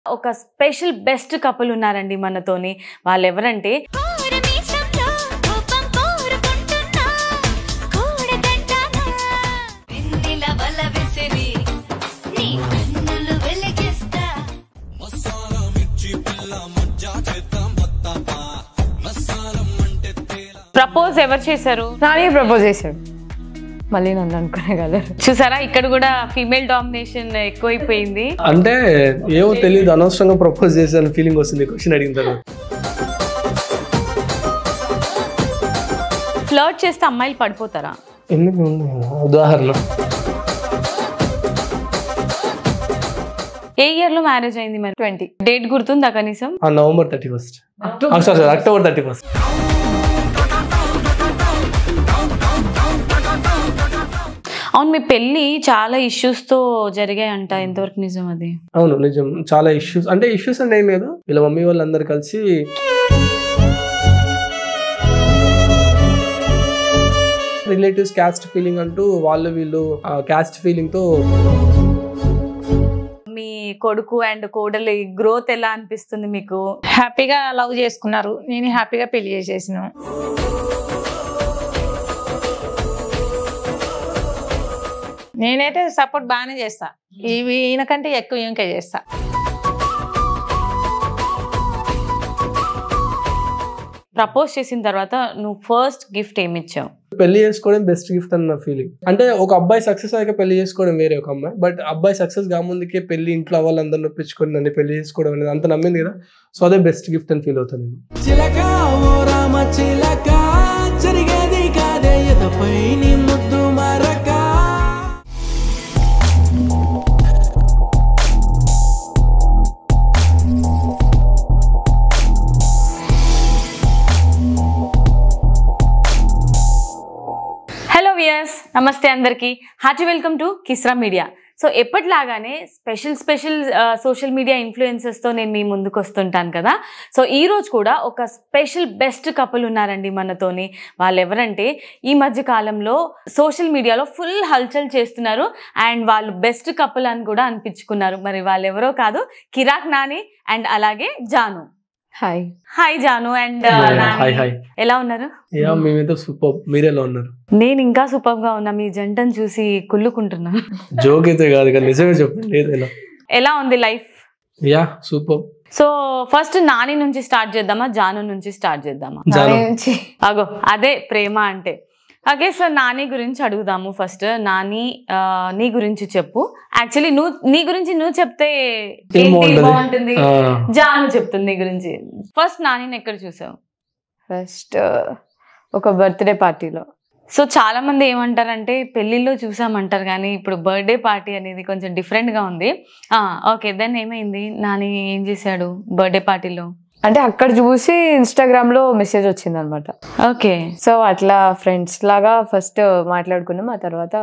ఒక special best couple ఉన్నారండి మనతోని వాళ్ళు ఎవరంటే కోరమీసంలో కోపం కోరుకుంటున్నా కూడదంటానా వెన్నెల వల విసిరి నీ కన్నులు వెలిగిస్తా ప్రపోజ్ ఎవరు చేశారు నాని ప్రపోజ్ చేశాడు మళ్ళీ నన్ను అనుకునేగలరు చూసారా ఇక్కడ కూడా ఫీమేల్ డామినేషన్ ఎక్కువైపోయింది అంటే ఏమో తెలియదు అనవసరంగా ప్రపోజ్ చేశాను ఫీలింగ్ వస్తుంది క్వశ్చన్ అడిగిన తర్వాత ఫ్లర్ట్ చేస్తే అమ్మాయిలు పడిపోతారా ఎందుకు ఉదాహరణ ఏ ఇయర్ లో మ్యారేజ్ అయింది మరి ట్వంటీ డేట్ గుర్తుందా కనీసం ఆ November thirty first sorry October thirty first అవును మీ పెళ్ళి చాలా ఇష్యూస్ తో జరిగాయంట ఎంతవరకు నిజం అది అవును నిజం చాలా ఇష్యూస్ అంటే ఇష్యూస్ అంటే ఏం లేదు వీళ్ళ మమ్మీ వాళ్ళందరూ కలిసి రిలేటివ్స్ క్యాస్ట్ ఫీలింగ్ అంటూ వాళ్ళు వీళ్ళు క్యాస్ట్ ఫీలింగ్ తో మీ కొడుకు అండ్ కోడలి గ్రోత్ ఎలా అనిపిస్తుంది మీకు హ్యాపీగా లవ్ చేసుకున్నారు నేను హ్యాపీగా పెళ్లి చేసేసిన నేనైతే సపోర్ట్ బాగానే చేస్తా ఇవి ఈయనకంటే ఎక్కువ ఇంకా చేస్తా ప్రపోజ్ చేసిన తర్వాత నువ్వు ఫస్ట్ గిఫ్ట్ ఏమి ఇచ్చావు పెళ్లి చేసుకోవడం బెస్ట్ గిఫ్ట్ అన్న ఫీలింగ్ అంటే ఒక అబ్బాయి సక్సెస్ అయ్యాక పెళ్లి చేసుకోవడం వేరే ఒక అమ్మాయి బట్ అబ్బాయి సక్సెస్ కాముందుకే పెళ్లి ఇంట్లో వాళ్ళందరూ నొప్పించుకొని నన్ను పెళ్లి చేసుకోవడం అనేది అంత నమ్మింది కదా సో అదే బెస్ట్ గిఫ్ట్ అని ఫీల్ అవుతాను నేను చిలక ఓ రామ చిలక జరిగేది కాదే ఎదపై నీ ముద్దు మరక హలో వియర్స్ నమస్తే అందరికీ హార్టీ వెల్కమ్ టు కిస్రా మీడియా సో ఎప్పటిలాగానే స్పెషల్ స్పెషల్ సోషల్ మీడియా ఇన్ఫ్లుయెన్సెస్తో నేను మీ ముందుకు వస్తుంటాను కదా సో ఈ రోజు కూడా ఒక స్పెషల్ బెస్ట్ కపుల్ ఉన్నారండి మనతోని వాళ్ళు ఎవరంటే ఈ మధ్య కాలంలో సోషల్ మీడియాలో ఫుల్ హల్చల్ చేస్తున్నారు అండ్ వాళ్ళు బెస్ట్ కపుల్ అని కూడా అనిపించుకున్నారు మరి వాళ్ళు ఎవరో కాదు కిరాక్ నాని అండ్ అలాగే Janu hi hi Janu and hi hi ఎలా ఉన్నారు యా మేమైతే సూపర్ మీరేలా ఉన్నారు నేను ఇంకా సూపర్ గా ఉన్నా మీ జంటను చూసి కుళ్ళుకుంటున్నా జోక్ అయితే కాదు కానీ నిజమే చెప్పండి ఏదైనా ఎలా ఉంది life yeah super so first Nani నుంచి స్టార్ట్ చేద్దామా జాను నుంచి స్టార్ట్ చేద్దామా నాని జాను నుంచి అగో అదే ప్రేమ అంటే ఓకే సో నాని గురించి అడుగుదాము ఫస్ట్ నాని ఆ, నీ గురించి చెప్పు యాక్చువల్లీ నువ్వు నీ గురించి నువ్వు చెప్తే ఏం ఏంటి బాగుంటది? బాగుంటుంది ఆ, జాను చెప్తుంది నీ గురించి ఫస్ట్ నానిని ఎక్కడ చూసావు ఫస్ట్ ఒక బర్త్డే పార్టీలో సో చాలా మంది ఏమంటారంటే పెళ్లిలో చూసామంటారు కానీ ఇప్పుడు బర్త్డే పార్టీ అనేది కొంచెం డిఫరెంట్ గా ఉంది ఓకే దెన్ ఏమైంది నాని ఏం చేశాడు బర్త్డే పార్టీలో అంటే అక్కడ చూసి ఇన్స్టాగ్రామ్ లో మెసేజ్ వచ్చింది అనమాట ఓకే సో అట్లా ఫ్రెండ్స్ లాగా ఫస్ట్ మాట్లాడుకున్నాం ఆ తర్వాత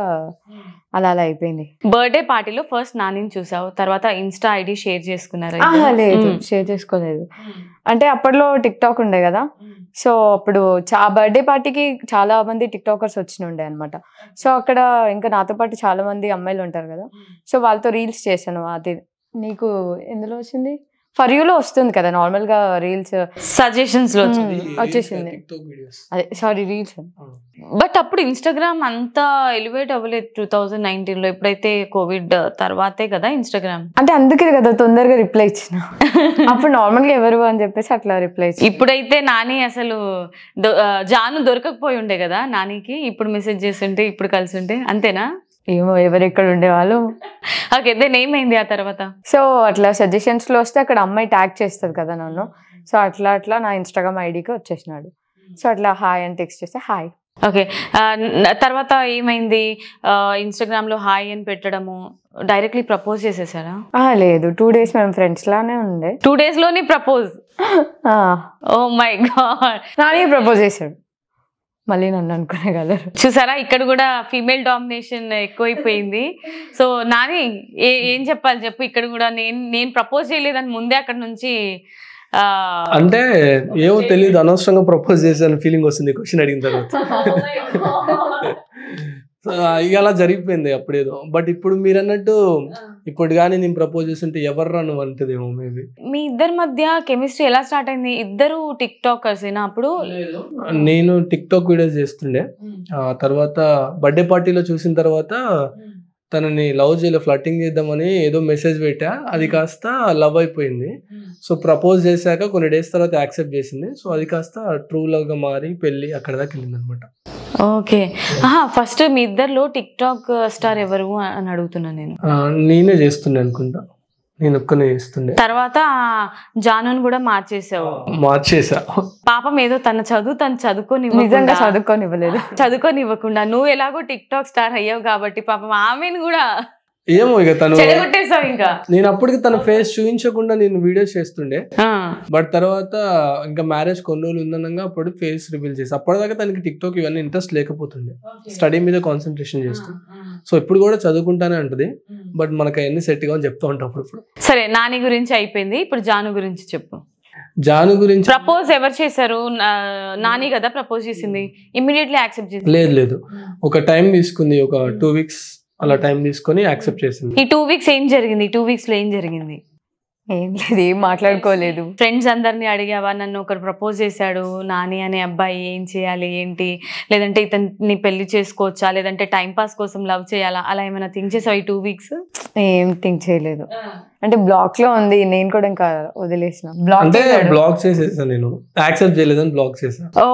అలా అలా అయిపోయింది బర్త్డే పార్టీలో ఫస్ట్ నానిని చూసావు తర్వాత ఇన్స్టా ఐడి షేర్ చేసుకున్నారు ఆహా, లేదు మ్మ్. షేర్ చేసుకోలేదు అంటే అప్పట్లో టిక్ టాక్ ఉండే కదా సో అప్పుడు చా బర్త్డే పార్టీకి చాలా మంది టిక్ టాకర్స్ వచ్చిన ఉండే అనమాట సో అక్కడ ఇంకా నాతో పాటు చాలా మంది అమ్మాయిలు ఉంటారు కదా సో వాళ్ళతో రీల్స్ చేశాను అది నీకు ఎందులో వచ్చింది ఫర్ యూలో వస్తుంది కదా నార్మల్ గా రీల్స్ సజెషన్స్ లో మ్మ్. వచ్చేసింది. TikTok videos. అదే సారీ రీల్స్ బట్ అప్పుడు ఇన్స్టాగ్రామ్ అంతా ఎలివేట్ అవ్వలేదు టూ థౌజండ్ నైన్టీన్ లో ఎప్పుడైతే కోవిడ్ తర్వాతే కదా ఇన్స్టాగ్రామ్ అంటే అందుకే కదా తొందరగా రిప్లై ఇచ్చిన అప్పుడు నార్మల్ గా ఎవరు అని చెప్పేసి అట్లా రిప్లై ఇచ్చిన ఇప్పుడైతే నాని అసలు దొ- ఆ, జాను దొరకకపోయి ఉండే కదా నానికి ఇప్పుడు మెసేజ్ చేస్తుంటే ఇప్పుడు కలిసి ఉంటే అంతేనా ఏమో ఎవరు ఎక్కడ ఉండేవాళ్ళు ఓకే దెన్ ఏమైంది ఆ తర్వాత సో అట్లా సజెషన్స్ లో వస్తే అక్కడ అమ్మాయి ట్యాగ్ చేస్తుంది కదా నన్ను సో అట్లా అట్లా నా ఇన్స్టాగ్రామ్ ఐడికి వచ్చేసినాడు సో అట్లా హాయ్ అని టెక్స్ట్ చేస్తే హాయ్ ఓకే ఆ, న- తర్వాత ఏమైంది ఇన్స్టాగ్రామ్ లో హాయ్ అని పెట్టడము డైరెక్ట్లీ ప్రపోజ్ చేసేసారా లేదు టూ డేస్ మేము ఫ్రెండ్స్ లానే ఉండే టూ డేస్ లోని ప్రపోజ్ ఆ, oh my god Nani propose చేశాడు మళ్ళీ నన్ను అనుకునేగలరు చూసారా ఇక్కడ కూడా ఫీమేల్ డామినేషన్ ఎక్కువైపోయింది సో నాని ఏ ఏం చెప్పాలి చెప్పు ఇక్కడ కూడా నేను నేను ప్రపోజ్ చేయలేదని ముందే అక్కడ నుంచి ఆ, అంటే ఏమో తెలియదు అనవసరంగా ప్రపోజ్ చేశాను ఫీలింగ్ వస్తుంది క్వశ్చన్ అడిగిన తర్వాత సో ఇక అలా జరిగిపోయింది అప్పుడేదో బట్ ఇప్పుడు మీరు అన్నట్టు ఇప్పుడు కానీ నేను ప్రపోజ్ చేస్తుంటే ఎవర్రా నువ్వు అంటదేమో మేబీ మీ ఇద్దరి మధ్య కెమిస్ట్రీ ఎలా స్టార్ట్ అయింది ఇద్దరు టిక్ టాకర్స్ అప్పుడు నేను టిక్ టాక్ వీడియోస్ చేస్తుండే ఆ తర్వాత బర్త్డే పార్టీలో చూసిన తర్వాత తనని లవ్ చేయలే ఫ్లట్టింగ్ చేద్దామని ఏదో మెసేజ్ పెట్టా అది కాస్త లవ్ అయిపోయింది సో ప్రపోజ్ చేశాక కొన్ని డేస్ తర్వాత యాక్సెప్ట్ చేసింది సో అది కాస్త ట్రూ లవ్ గా మారి పెళ్లి అక్కడ దాకా వెళ్ళింది అనమాట ఓకే ఫస్ట్ మీ ఇద్దరిలో టిక్ టాక్ స్టార్ ఎవరు అని అడుగుతున్నా నేను నేనే చేస్తుండే అనుకుంటా నేను ఒక్కనే చేస్తుండే తర్వాత జానుని కూడా మార్చేసావు మార్చేసా పాపం ఏదో తన చదువు తను చదువుకొని నిజంగా చదువుకొని ఇవ్వలేదు చదువుకొని ఇవ్వకుండా నువ్వు ఎలాగో టిక్ టాక్ స్టార్ అయ్యావు కాబట్టి పాపం ఆమెను కూడా ఏమో ఇక తను చెడగొట్టేసావు ఇంకా నేను అప్పటికి తన ఫేస్ చూపించకుండా నేను వీడియోస్ చేస్తుండే ఆ, బట్ తర్వాత ఇంకా మ్యారేజ్ కొన్ని రోజులు ఉందనగా అప్పుడు ఫేస్ రివీల్ చేసి అప్పటిదాకా తనకి టిక్ టాక్ ఇవన్నీ ఇంట్రెస్ట్ లేకపోతుండే స్టడీ మీద కాన్సన్ట్రేషన్ చేస్తూ సో ఇప్పుడు కూడా చదువుకుంటానే ఉంటుంది బట్ మనకు అవన్నీ సెట్ కావని చెప్తా ఉంటాం అప్పుడు సరే నాని గురించి అయిపోయింది ఇప్పుడు జాను గురించి చెప్పు జాను గురించి ప్రపోజ్ ఎవరు చేశారు నా- నాని కదా ప్రపోజ్ చేసింది ఇమ్మీడియట్లీ యాక్సెప్ట్ చేసింది లేదు లేదు ఒక టైం తీసుకుంది ఒక టూ వీక్స్ అలా టైం తీసుకొని యాక్సెప్ట్ చేసింది ఈ టూ వీక్స్ ఏం జరిగింది టూ వీక్స్ లో ఏం జరిగింది ఏం లేదు ఏం మాట్లాడుకోలేదు ఫ్రెండ్స్ అందరిని అడిగావా నన్ను ఒకరు ప్రపోజ్ చేశాడు నాని అనే అబ్బాయి ఏం చేయాలి ఏంటి లేదంటే ఇతన్ని పెళ్లి చేసుకోవచ్చా లేదంటే టైం పాస్ కోసం లవ్ చేయాలా అలా ఏమైనా థింక్ చేసావు ఈ టూ వీక్స్ ఏం థింక్ చేయలేదు అంటే బ్లాక్ లో ఉంది నేను కూడా ఇంకా వదిలేసిన బ్లాక్ అంటే బ్లాక్ చేసేసాను నేను యాక్సెప్ట్ చేయలేదని బ్లాక్ చేశాను ఓ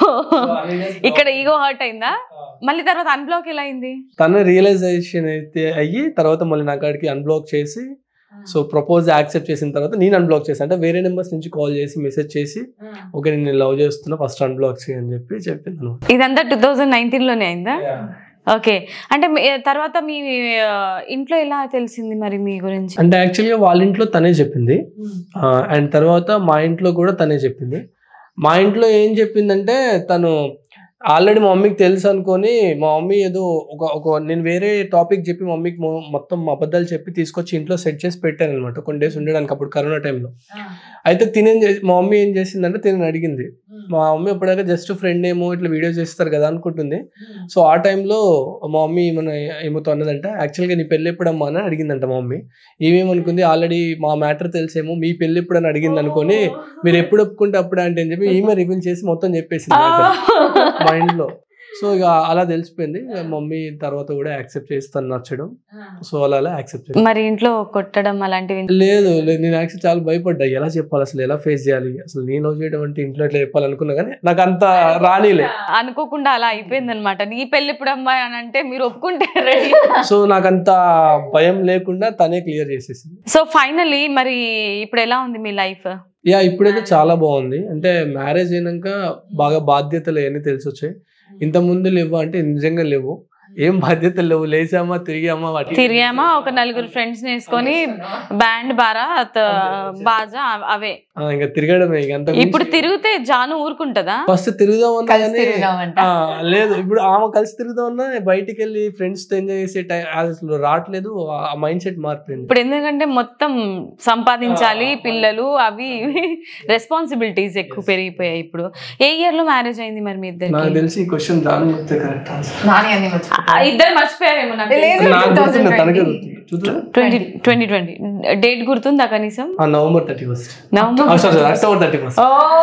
ఇక్కడ ఈగో హర్ట్ అయిందా మళ్ళీ తర్వాత అన్బ్లాక్ ఎలా అయింది తన రియలైజేషన్ అయితే అయ్యి తర్వాత మళ్ళీ నా కాడికి అన్బ్లాక్ చేసి సో ప్రపోజ్ యాక్సెప్ట్ చేసిన తర్వాత నేను అన్బ్లాక్ చేశాను అంటే వేరే నెంబర్స్ నుంచి కాల్ చేసి మెసేజ్ చేసి ఓకే నేను లవ్ చేస్తున్నా ఫస్ట్ అన్బ్లాక్ చేయని చెప్పి చెప్పింది ఇదంతా టూ థౌజండ్ నైన్టీన్ లోనే అయిందా ఓకే అంటే మీ- తర్వాత మీ ఆ, ఇంట్లో ఎలా తెలిసింది మరి మీ గురించి అంటే యాక్చువల్గా వాళ్ళ ఇంట్లో తనే చెప్పింది అండ్ తర్వాత మా ఇంట్లో కూడా తనే చెప్పింది మా ఇంట్లో ఏం చెప్పిందంటే తను ఆల్రెడీ మా మమ్మీకి తెలుసు అనుకొని మా మమ్మీ ఏదో ఒక ఒక నేను వేరే టాపిక్ చెప్పి మా మమ్మీకి మొ- మొత్తం అబద్ధాలు చెప్పి తీసుకొచ్చి ఇంట్లో సెట్ చేసి పెట్టాను అనమాట కొన్ని డేస్ ఉండడానికి అప్పుడు కరోనా టైంలో అయితే తినేం చేసి మా మమ్మీ ఏం చేసిందంటే తినని అడిగింది మా మమ్మీ అప్పటిదాకా జస్ట్ ఫ్రెండ్ ఏమో ఇట్లా వీడియోస్ చేస్తారు కదా అనుకుంటుంది సో ఆ టైంలో మా మమ్మీ మన ఏమవుతా అన్నదంటే యాక్చువల్గా నీ పెళ్ళి ఎప్పుడమ్మా అని అడిగిందంట మా మమ్మీ ఈమెమనుకుంది ఆల్రెడీ మా మ్యాటర్ తెలిసేమో మీ పెళ్ళి ఎప్పుడు అని అడిగింది అనుకొని మీరు ఎప్పుడు ఒప్పుకుంటే అప్పుడే అంటే అని చెప్పి ఈమె రివీల్ చేసి మొత్తం చెప్పేసింది matter. మా ఇంట్లో సో ఇక అలా తెలిసిపోయింది ఇక మమ్మీ తర్వాత కూడా యాక్సెప్ట్ చేస్తాను నచ్చడం సో అలా అలా యాక్సెప్ట్ చేస్తాను మరి ఇంట్లో కొట్టడం అలాంటివి లేదు లేదు నేను యాక్చువల్ చాలా భయపడ్డా ఎలా చెప్పాలి అసలు ఎలా ఫేస్ చేయాలి అసలు నేను లవ్ చేయడం అంటే ఇంట్లో ఎట్లా చెప్పాలనుకున్నా కానీ నాకు అంత రానిలే అనుకోకుండా అలా అయిపోయింది అనమాట నీ పెళ్లి ఇప్పుడు అమ్మాయి అని అంటే మీరు ఒప్పుకుంటే రెడీ సో నాకు అంత భయం లేకుండా తనే క్లియర్ చేసేసింది సో ఫైనలీ మరి ఇప్పుడు ఎలా ఉంది మీ లైఫ్ యా ఇప్పుడైతే చాలా బాగుంది అంటే మ్యారేజ్ అయినాక బాగా బాధ్యతలు అవన్నీ తెలిసి వచ్చాయి ఇంత ముందు లేవు అంటే నిజంగా లేవు ఏం బాధ్యతలు లేవు లేచామా తిరిగామా వాటి తిరిగామా ఒక నలుగురు ఫ్రెండ్స్ వేసుకొని బ్యాండ్ బారా త- బాజా అవ- అవే ఆ, ఇంకా తిరగడమే ఇంక అంత ఇప్పుడు తిరిగితే జాను ఊరుకుంటదా ఫస్ట్ తిరుగుదామన్నా కలిసి కానీ తిరిగామంట ఆ, లేదు ఇప్పుడు ఆమె కలిసి తిరుగుదామన్నా బయటికి వెళ్ళి ఫ్రెండ్స్ తో ఎంజాయ్ చేసే టైం అసలు రావట్లేదు ఆ మైండ్ సెట్ మారిపోయింది ఇప్పుడు ఎందుకంటే మొత్తం సంపాదించాలి పిల్లలు అవి ఇవి రెస్పాన్సిబిలిటీస్ ఎక్కువ పెరిగిపోయాయి ఇప్పుడు ఏ ఇయర్ లో మ్యారేజ్ అయింది మరి మీ నాకు ఇద్దరికి తెలిసి ఈ క్వశ్చన్ దాని చెప్తే కరెక్ట్ నాని అన్ని మర్చిపోతా. ఇద్దరు మర్చిపోయారేమో నాకు లేదు. నాకు గుర్తుంది 2020. తనకే గుర్తుంది చూద్దా ట్వంటీ ట్వంటీ ట్వంటీ డేట్ గుర్తుందా కనీసం ఆ November thirty first November sorry October thirty first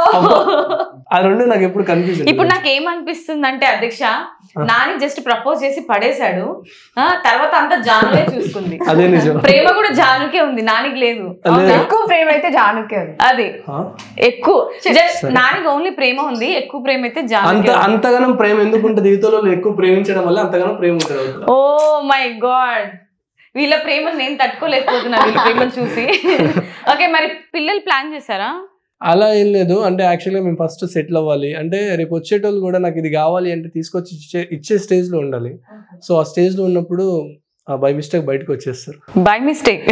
ఆ రెండు నాకు ఎప్పుడు కన్ఫ్యూజన్ ఇప్పుడు నాకు ఏమనిపిస్తుంది అంటే అధ్యక్ష నాని జస్ట్ ప్రపోజ్ చేసి పడేశాడు ఆ, తర్వాత అంతా జానునే చూసుకుంది అదే నిజం ప్రేమ కూడా జానుకే ఉంది నానికి లేదు అవునా? ఎక్కువ ప్రేమ అయితే జానుకే ఉంది అది ఆ? ఎక్కువ జస్ట్ నానికి ఓన్లీ ప్రేమ ఉంది ఎక్కువ ప్రేమ అయితే అంత జానుకే అంతగానం ప్రేమ ఎందుకు ఉంటుంది జీవితంలో ఎక్కువ ప్రేమించడం వల్ల అంతగానం ప్రేమ ఉంటుంది అవతల. ఓ మై గాడ్ వీళ్ళ ప్రేమను నేను తట్టుకోలేకపోతున్నా వీళ్ళ ప్రేమను చూసి ఓకే మరి పిల్లలు ప్లాన్ చేశారా అలా ఏం లేదు అంటే యాక్చువల్గా మేము ఫస్ట్ సెటిల్ అవ్వాలి అంటే రేపు వచ్చేటోళ్ళు కూడా నాకు ఇది కావాలి అంటే తీసుకొచ్చి ఇచ్చే ఇచ్చే stage లో ఉండాలి సో ఆ stage లో ఉన్నప్పుడు బై మిస్టేక్ బయటకు వచ్చేస్తారు బై మిస్టేక్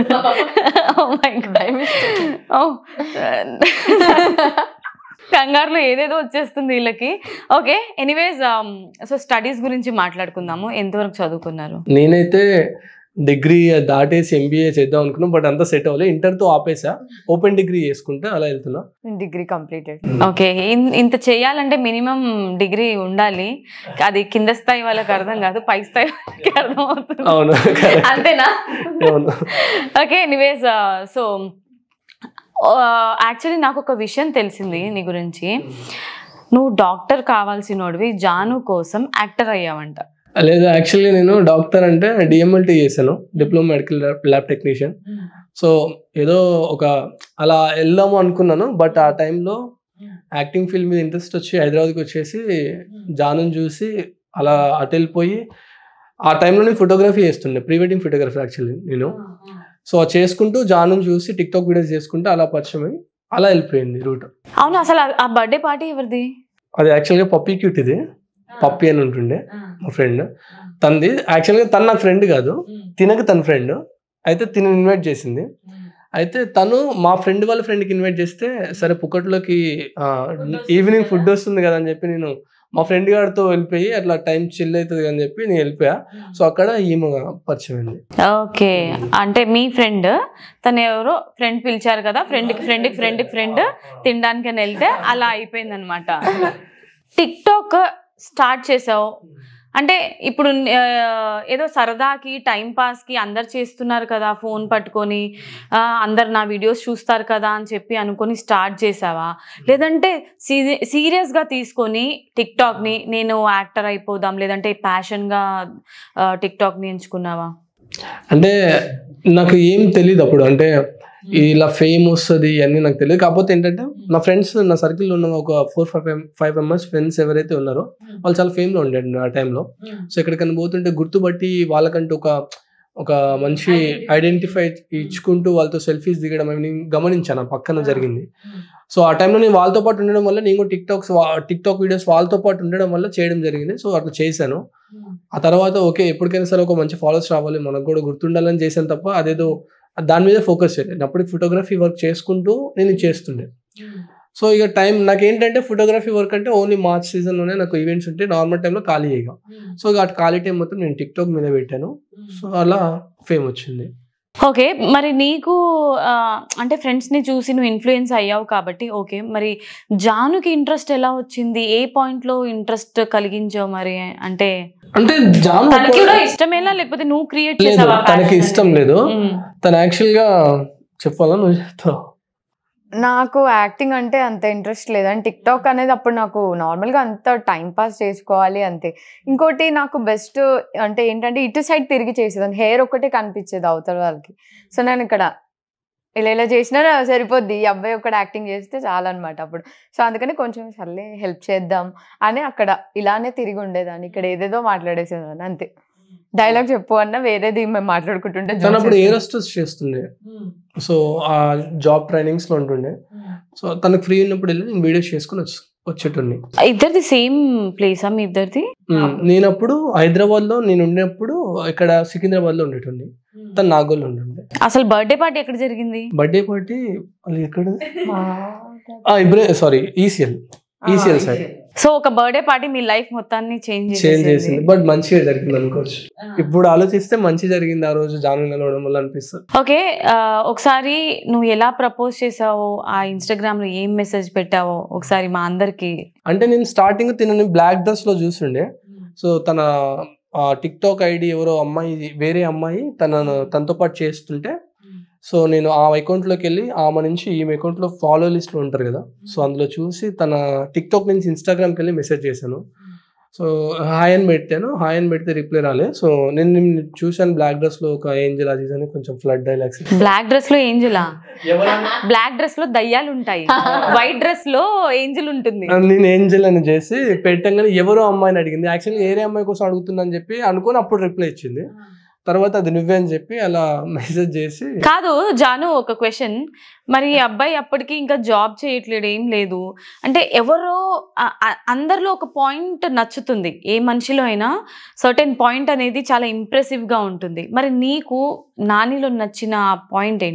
కంగారులో ఏదేదో వచ్చేస్తుంది వీళ్ళకి ఓకే ఎనీవేస్ సో స్టడీస్ గురించి మాట్లాడుకుందాము ఎంతవరకు చదువుకున్నారు నేనైతే డిగ్రీ దాటేసి ఎంబీఏ చేద్దాం అనుకున్నాం బట్ అంతా సెట్ అవ్వలేదు ఇంటర్తో ఆపేసా ఓపెన్ డిగ్రీ చేసుకుంటే అలా వెళ్తున్నా డిగ్రీ కంప్లీటెడ్ ఓకే ఇన్- ఇంత చేయాలంటే మినిమం డిగ్రీ ఉండాలి అది కింద స్థాయి వాళ్ళకి అర్థం కాదు పై స్థాయి వాళ్ళకి అర్థం అవుతుంది అవును correct. అంతేనా అవును ఓకే ఎనీవేస్ సో యాక్చువల్లీ నాకు ఒక విషయం తెలిసింది నీ గురించి నువ్వు డాక్టర్ కావాల్సినోడివి జాను కోసం యాక్టర్ అయ్యావంట లేదు యాక్చువల్లీ నేను డాక్టర్ అంటే డిఎంఎల్టీ చేశాను diploma medical lab technician so ఏదో ఒక అలా వెళ్దాము అనుకున్నాను బట్ ఆ టైంలో యాక్టింగ్ ఫీల్డ్ మీద ఇంట్రెస్ట్ వచ్చి హైదరాబాద్కి వచ్చేసి జాను చూసి అలా అటు వెళ్ళిపోయి ఆ టైంలో నేను ఫోటోగ్రఫీ చేస్తుండే ప్రీ వెడ్డింగ్ ఫోటోగ్రఫీ యాక్చువల్లీ నేను సో అది చేసుకుంటూ జాను చూసి టిక్ టాక్ వీడియోస్ చేసుకుంటూ అలా పరిచయం అయ్యి అలా వెళ్ళిపోయింది రూట్ అవును అసలు ఆ- ఆ బర్త్డే పార్టీ ఎవరిది అది యాక్చువల్గా పప్పీ క్యూట్ ఇది పప్పీ అని ఉంటుండే మా ఫ్రెండ్ తనది యాక్చువల్గా తను నా ఫ్రెండ్ కాదు తినక తన ఫ్రెండ్ అయితే తిన ఇన్వైట్ చేసింది అయితే తను మా ఫ్రెండ్ వాళ్ళ ఫ్రెండ్కి ఇన్వైట్ చేస్తే సరే పుక్కట్లోకి ఈవినింగ్ ఫుడ్ వస్తుంది కదా అని చెప్పి నేను మా ఫ్రెండ్ గారితో వెళ్ళిపోయి అట్లా టైం చిల్ అవుతుంది అని చెప్పి నేను వెళ్ళిపోయా సో అక్కడ ఈమె పరిచయం అయింది ఓకే అంటే మీ ఫ్రెండ్ తను ఎవరో ఫ్రెండ్ పిలిచారు కదా ఫ్రెండ్కి ఫ్రెండ్కి ఫ్రెండ్కి ఫ్రెండ్ తినడానికి అని వెళ్తే అలా అయిపోయింది అనమాట టిక్ టాక్ స్టార్ట్ చేసావు అంటే ఇప్పుడు ఆ, ఏదో సరదాకి టైం పాస్కి అందరు చేస్తున్నారు కదా ఫోన్ పట్టుకొని ఆ, అందరు నా వీడియోస్ చూస్తారు కదా అని చెప్పి అనుకొని స్టార్ట్ చేసావా లేదంటే సీరి సీరియస్గా తీసుకొని టిక్ టాక్ని నేను యాక్టర్ అయిపోదాం లేదంటే ప్యాషన్గా టిక్ టాక్ని ఎంచుకున్నావా అంటే నాకు ఏం తెలియదు అప్పుడు అంటే ఇలా ఫేమ్ వస్తుంది ఇవన్నీ నాకు తెలియదు కాకపోతే ఏంటంటే నా ఫ్రెండ్స్ నా సర్కిల్లో ఉన్న ఒక four five five members friends ఎవరైతే ఉన్నారో వాళ్ళు చాలా ఫేమ్లో ఉండండి ఆ టైంలో సో ఎక్కడికైనా పోతుంటే గుర్తుపట్టి వాళ్ళకంటూ ఒక ఒక మంచి ఐడెంటిఫై ఇచ్చుకుంటూ వాళ్ళతో సెల్ఫీస్ దిగడం అవి నేను గమనించాను ఆ పక్కన జరిగింది సో ఆ టైంలో నేను వాళ్ళతో పాటు ఉండడం వల్ల నేను కూడా TikToks TikTok videos వాళ్ళతో పాటు ఉండడం వల్ల చేయడం జరిగింది సో అట్లా చేశాను ఆ తర్వాత ఓకే ఎప్పటికైనా సరే ఒక మంచి ఫాలోవర్స్ రావాలి మనకు కూడా గుర్తుండాలని చేశాను తప్ప అదేదో దాని మీద ఫోకస్ చేయలేదు అప్పటికి ఫోటోగ్రఫీ వర్క్ చేసుకుంటూ నేను ఇది చేస్తుండే సో ఇక టైం నాకు ఏంటంటే ఫోటోగ్రఫీ వర్క్ అంటే ఓన్లీ మార్చ్ సీజన్లోనే నాకు ఈవెంట్స్ ఉంటే నార్మల్ టైంలో ఖాళీ ఇక సో ఇక అటు ఖాళీ టైం మొత్తం నేను టిక్ టాక్ మీద పెట్టాను సో అలా ఫేమ్ వచ్చింది ఓకే మరి నీకు ఆ, అంటే ఫ్రెండ్స్ని చూసి నువ్వు ఇన్ఫ్లుయెన్స్ అయ్యావు కాబట్టి ఓకే మరి జానుకి ఇంట్రెస్ట్ ఎలా వచ్చింది ఏ పాయింట్లో ఇంట్రెస్ట్ కలిగించావు మరి అంటే అంటే జామ్ తనకి కూడా ఇష్టమేనా లేకపోతే నువ్వు క్రియేట్ లేదు చేసావా తనకి passion? ఇష్టం లేదు మ్మ్. తను యాక్చువల్గా చెప్పాలా నువ్వు చెప్తావు నాకు యాక్టింగ్ అంటే అంత ఇంట్రెస్ట్ లేదు అండ్ టిక్ టాక్ అనేది అప్పుడు నాకు నార్మల్గా అంత టైం పాస్ చేసుకోవాలి అంతే ఇంకోటి నాకు బెస్ట్ అంటే ఏంటంటే ఇటు సైడ్ తిరిగి చేసేదాన్ని హెయిర్ ఒక్కటే కనిపించేది అవతల వాళ్ళకి సో నేను ఇక్కడ ఇలా ఇలా చేసినా సరిపోద్ది ఈ అబ్బాయి ఒక్కడ యాక్టింగ్ చేస్తే చాలా అనమాట అప్పుడు సో అందుకని కొంచెం సర్లే హెల్ప్ చేద్దాం అని అక్కడ ఇలానే తిరిగి ఉండేదాన్ని ఇక్కడ ఏదేదో మాట్లాడేసేదాన్ని అంతే డైలాగ్ చెప్పు అన్న వేరేది మేము మాట్లాడుకుంటుంటే తను jokes అప్పుడు వేసేదాన్ని. ఎయిర్ హోస్టెస్ చేస్తుండే సో ఆ జాబ్ ట్రైనింగ్స్ లో ఉంటుండే సో తనకు ఫ్రీ ఉన్నప్పుడు వెళ్ళి నేను వీడియోస్ చేసుకుని వచ్చి వచ్చేటోడిని ఇద్దరిది సేమ్ ప్లేసా మీ ఇద్దరిది మ్మ్. నేను అప్పుడు హైదరాబాద్ లో నేను ఉన్నప్పుడు ఇక్కడ సికింద్రాబాద్ లో ఉండేటోడిని తను నాగోల్ ఉంటుండే అసలు బర్త్డే పార్టీ ఎక్కడ జరిగింది బర్త్డే పార్టీ వాళ్ళు ఎక్కడ ఇబ్రే sorry ECL ECL side so ఒక బర్త్డే పార్టీ మీ లైఫ్ మొత్తాన్ని చేంజ్ చేంజ్ చేసింది బట్ మంచిగా జరిగింది అనుకోవచ్చు ఇప్పుడు ఆలోచిస్తే మంచి జరిగింది ఆ రోజు జాను నిలవడం వల్ల అనిపిస్తుంది ఓకే ఆ, ఒకసారి నువ్వు ఎలా ప్రపోజ్ చేసావో ఆ ఇన్స్టాగ్రామ్ లో ఏం మెసేజ్ పెట్టావో ఒకసారి మా అందరికి అంటే నేను స్టార్టింగ్ తినని బ్లాక్ డ్రెస్ లో చూస్తుండే సో తన టిక్ టాక్ ఐడి ఎవరో అమ్మాయి వేరే అమ్మాయి తనను తనతో పాటు చేస్తుంటే సో నేను ఆ అకౌంట్లోకి వెళ్ళి ఆమె నుంచి ఈమె అకౌంట్లో ఫాలో లిస్ట్లో ఉంటారు కదా సో అందులో చూసి తన టిక్ టాక్ నుంచి ఇన్స్టాగ్రామ్కి వెళ్ళి మెసేజ్ చేశాను సో హాయ్ అని పెట్టాను హాయ్ అని పెడితే రిప్లై రాలే సో నేను నిన్ను చూశాను బ్లాక్ డ్రెస్లో ఒక ఏంజల్ అది ఇది అని కొంచెం ఫ్లడ్ డైలాగ్స్ బ్లాక్ డ్రెస్ లో ఏంజలా బ్లాక్ డ్రెస్ లో దయ్యాలు ఉంటాయి వైట్ డ్రెస్ లో ఏంజల్ ఉంటుంది నేను ఏంజల్ అని చేసి పెట్టంగానే ఎవరో అమ్మాయిని అడిగింది యాక్చువల్లీ వేరే అమ్మాయి కోసం అడుగుతున్నా అని చెప్పి అనుకొని అప్పుడు రిప్లై ఇచ్చింది తర్వాత అది నువ్వే అని చెప్పి అలా మెసేజ్ చేసి కాదు జాను ఒక క్వశ్చన్ మరి ఈ అబ్బాయి అప్పటికి ఇంకా జాబ్ చేయట్లేడు ఏం లేదు అంటే ఎవరో ఆ- ఆ- అందరిలో ఒక పాయింట్ నచ్చుతుంది ఏ మనిషిలో అయినా సర్టెన్ పాయింట్ అనేది చాలా ఇంప్రెసివ్ గా ఉంటుంది మరి నీకు నానిలో నచ్చిన పాయింట్ ఏంటి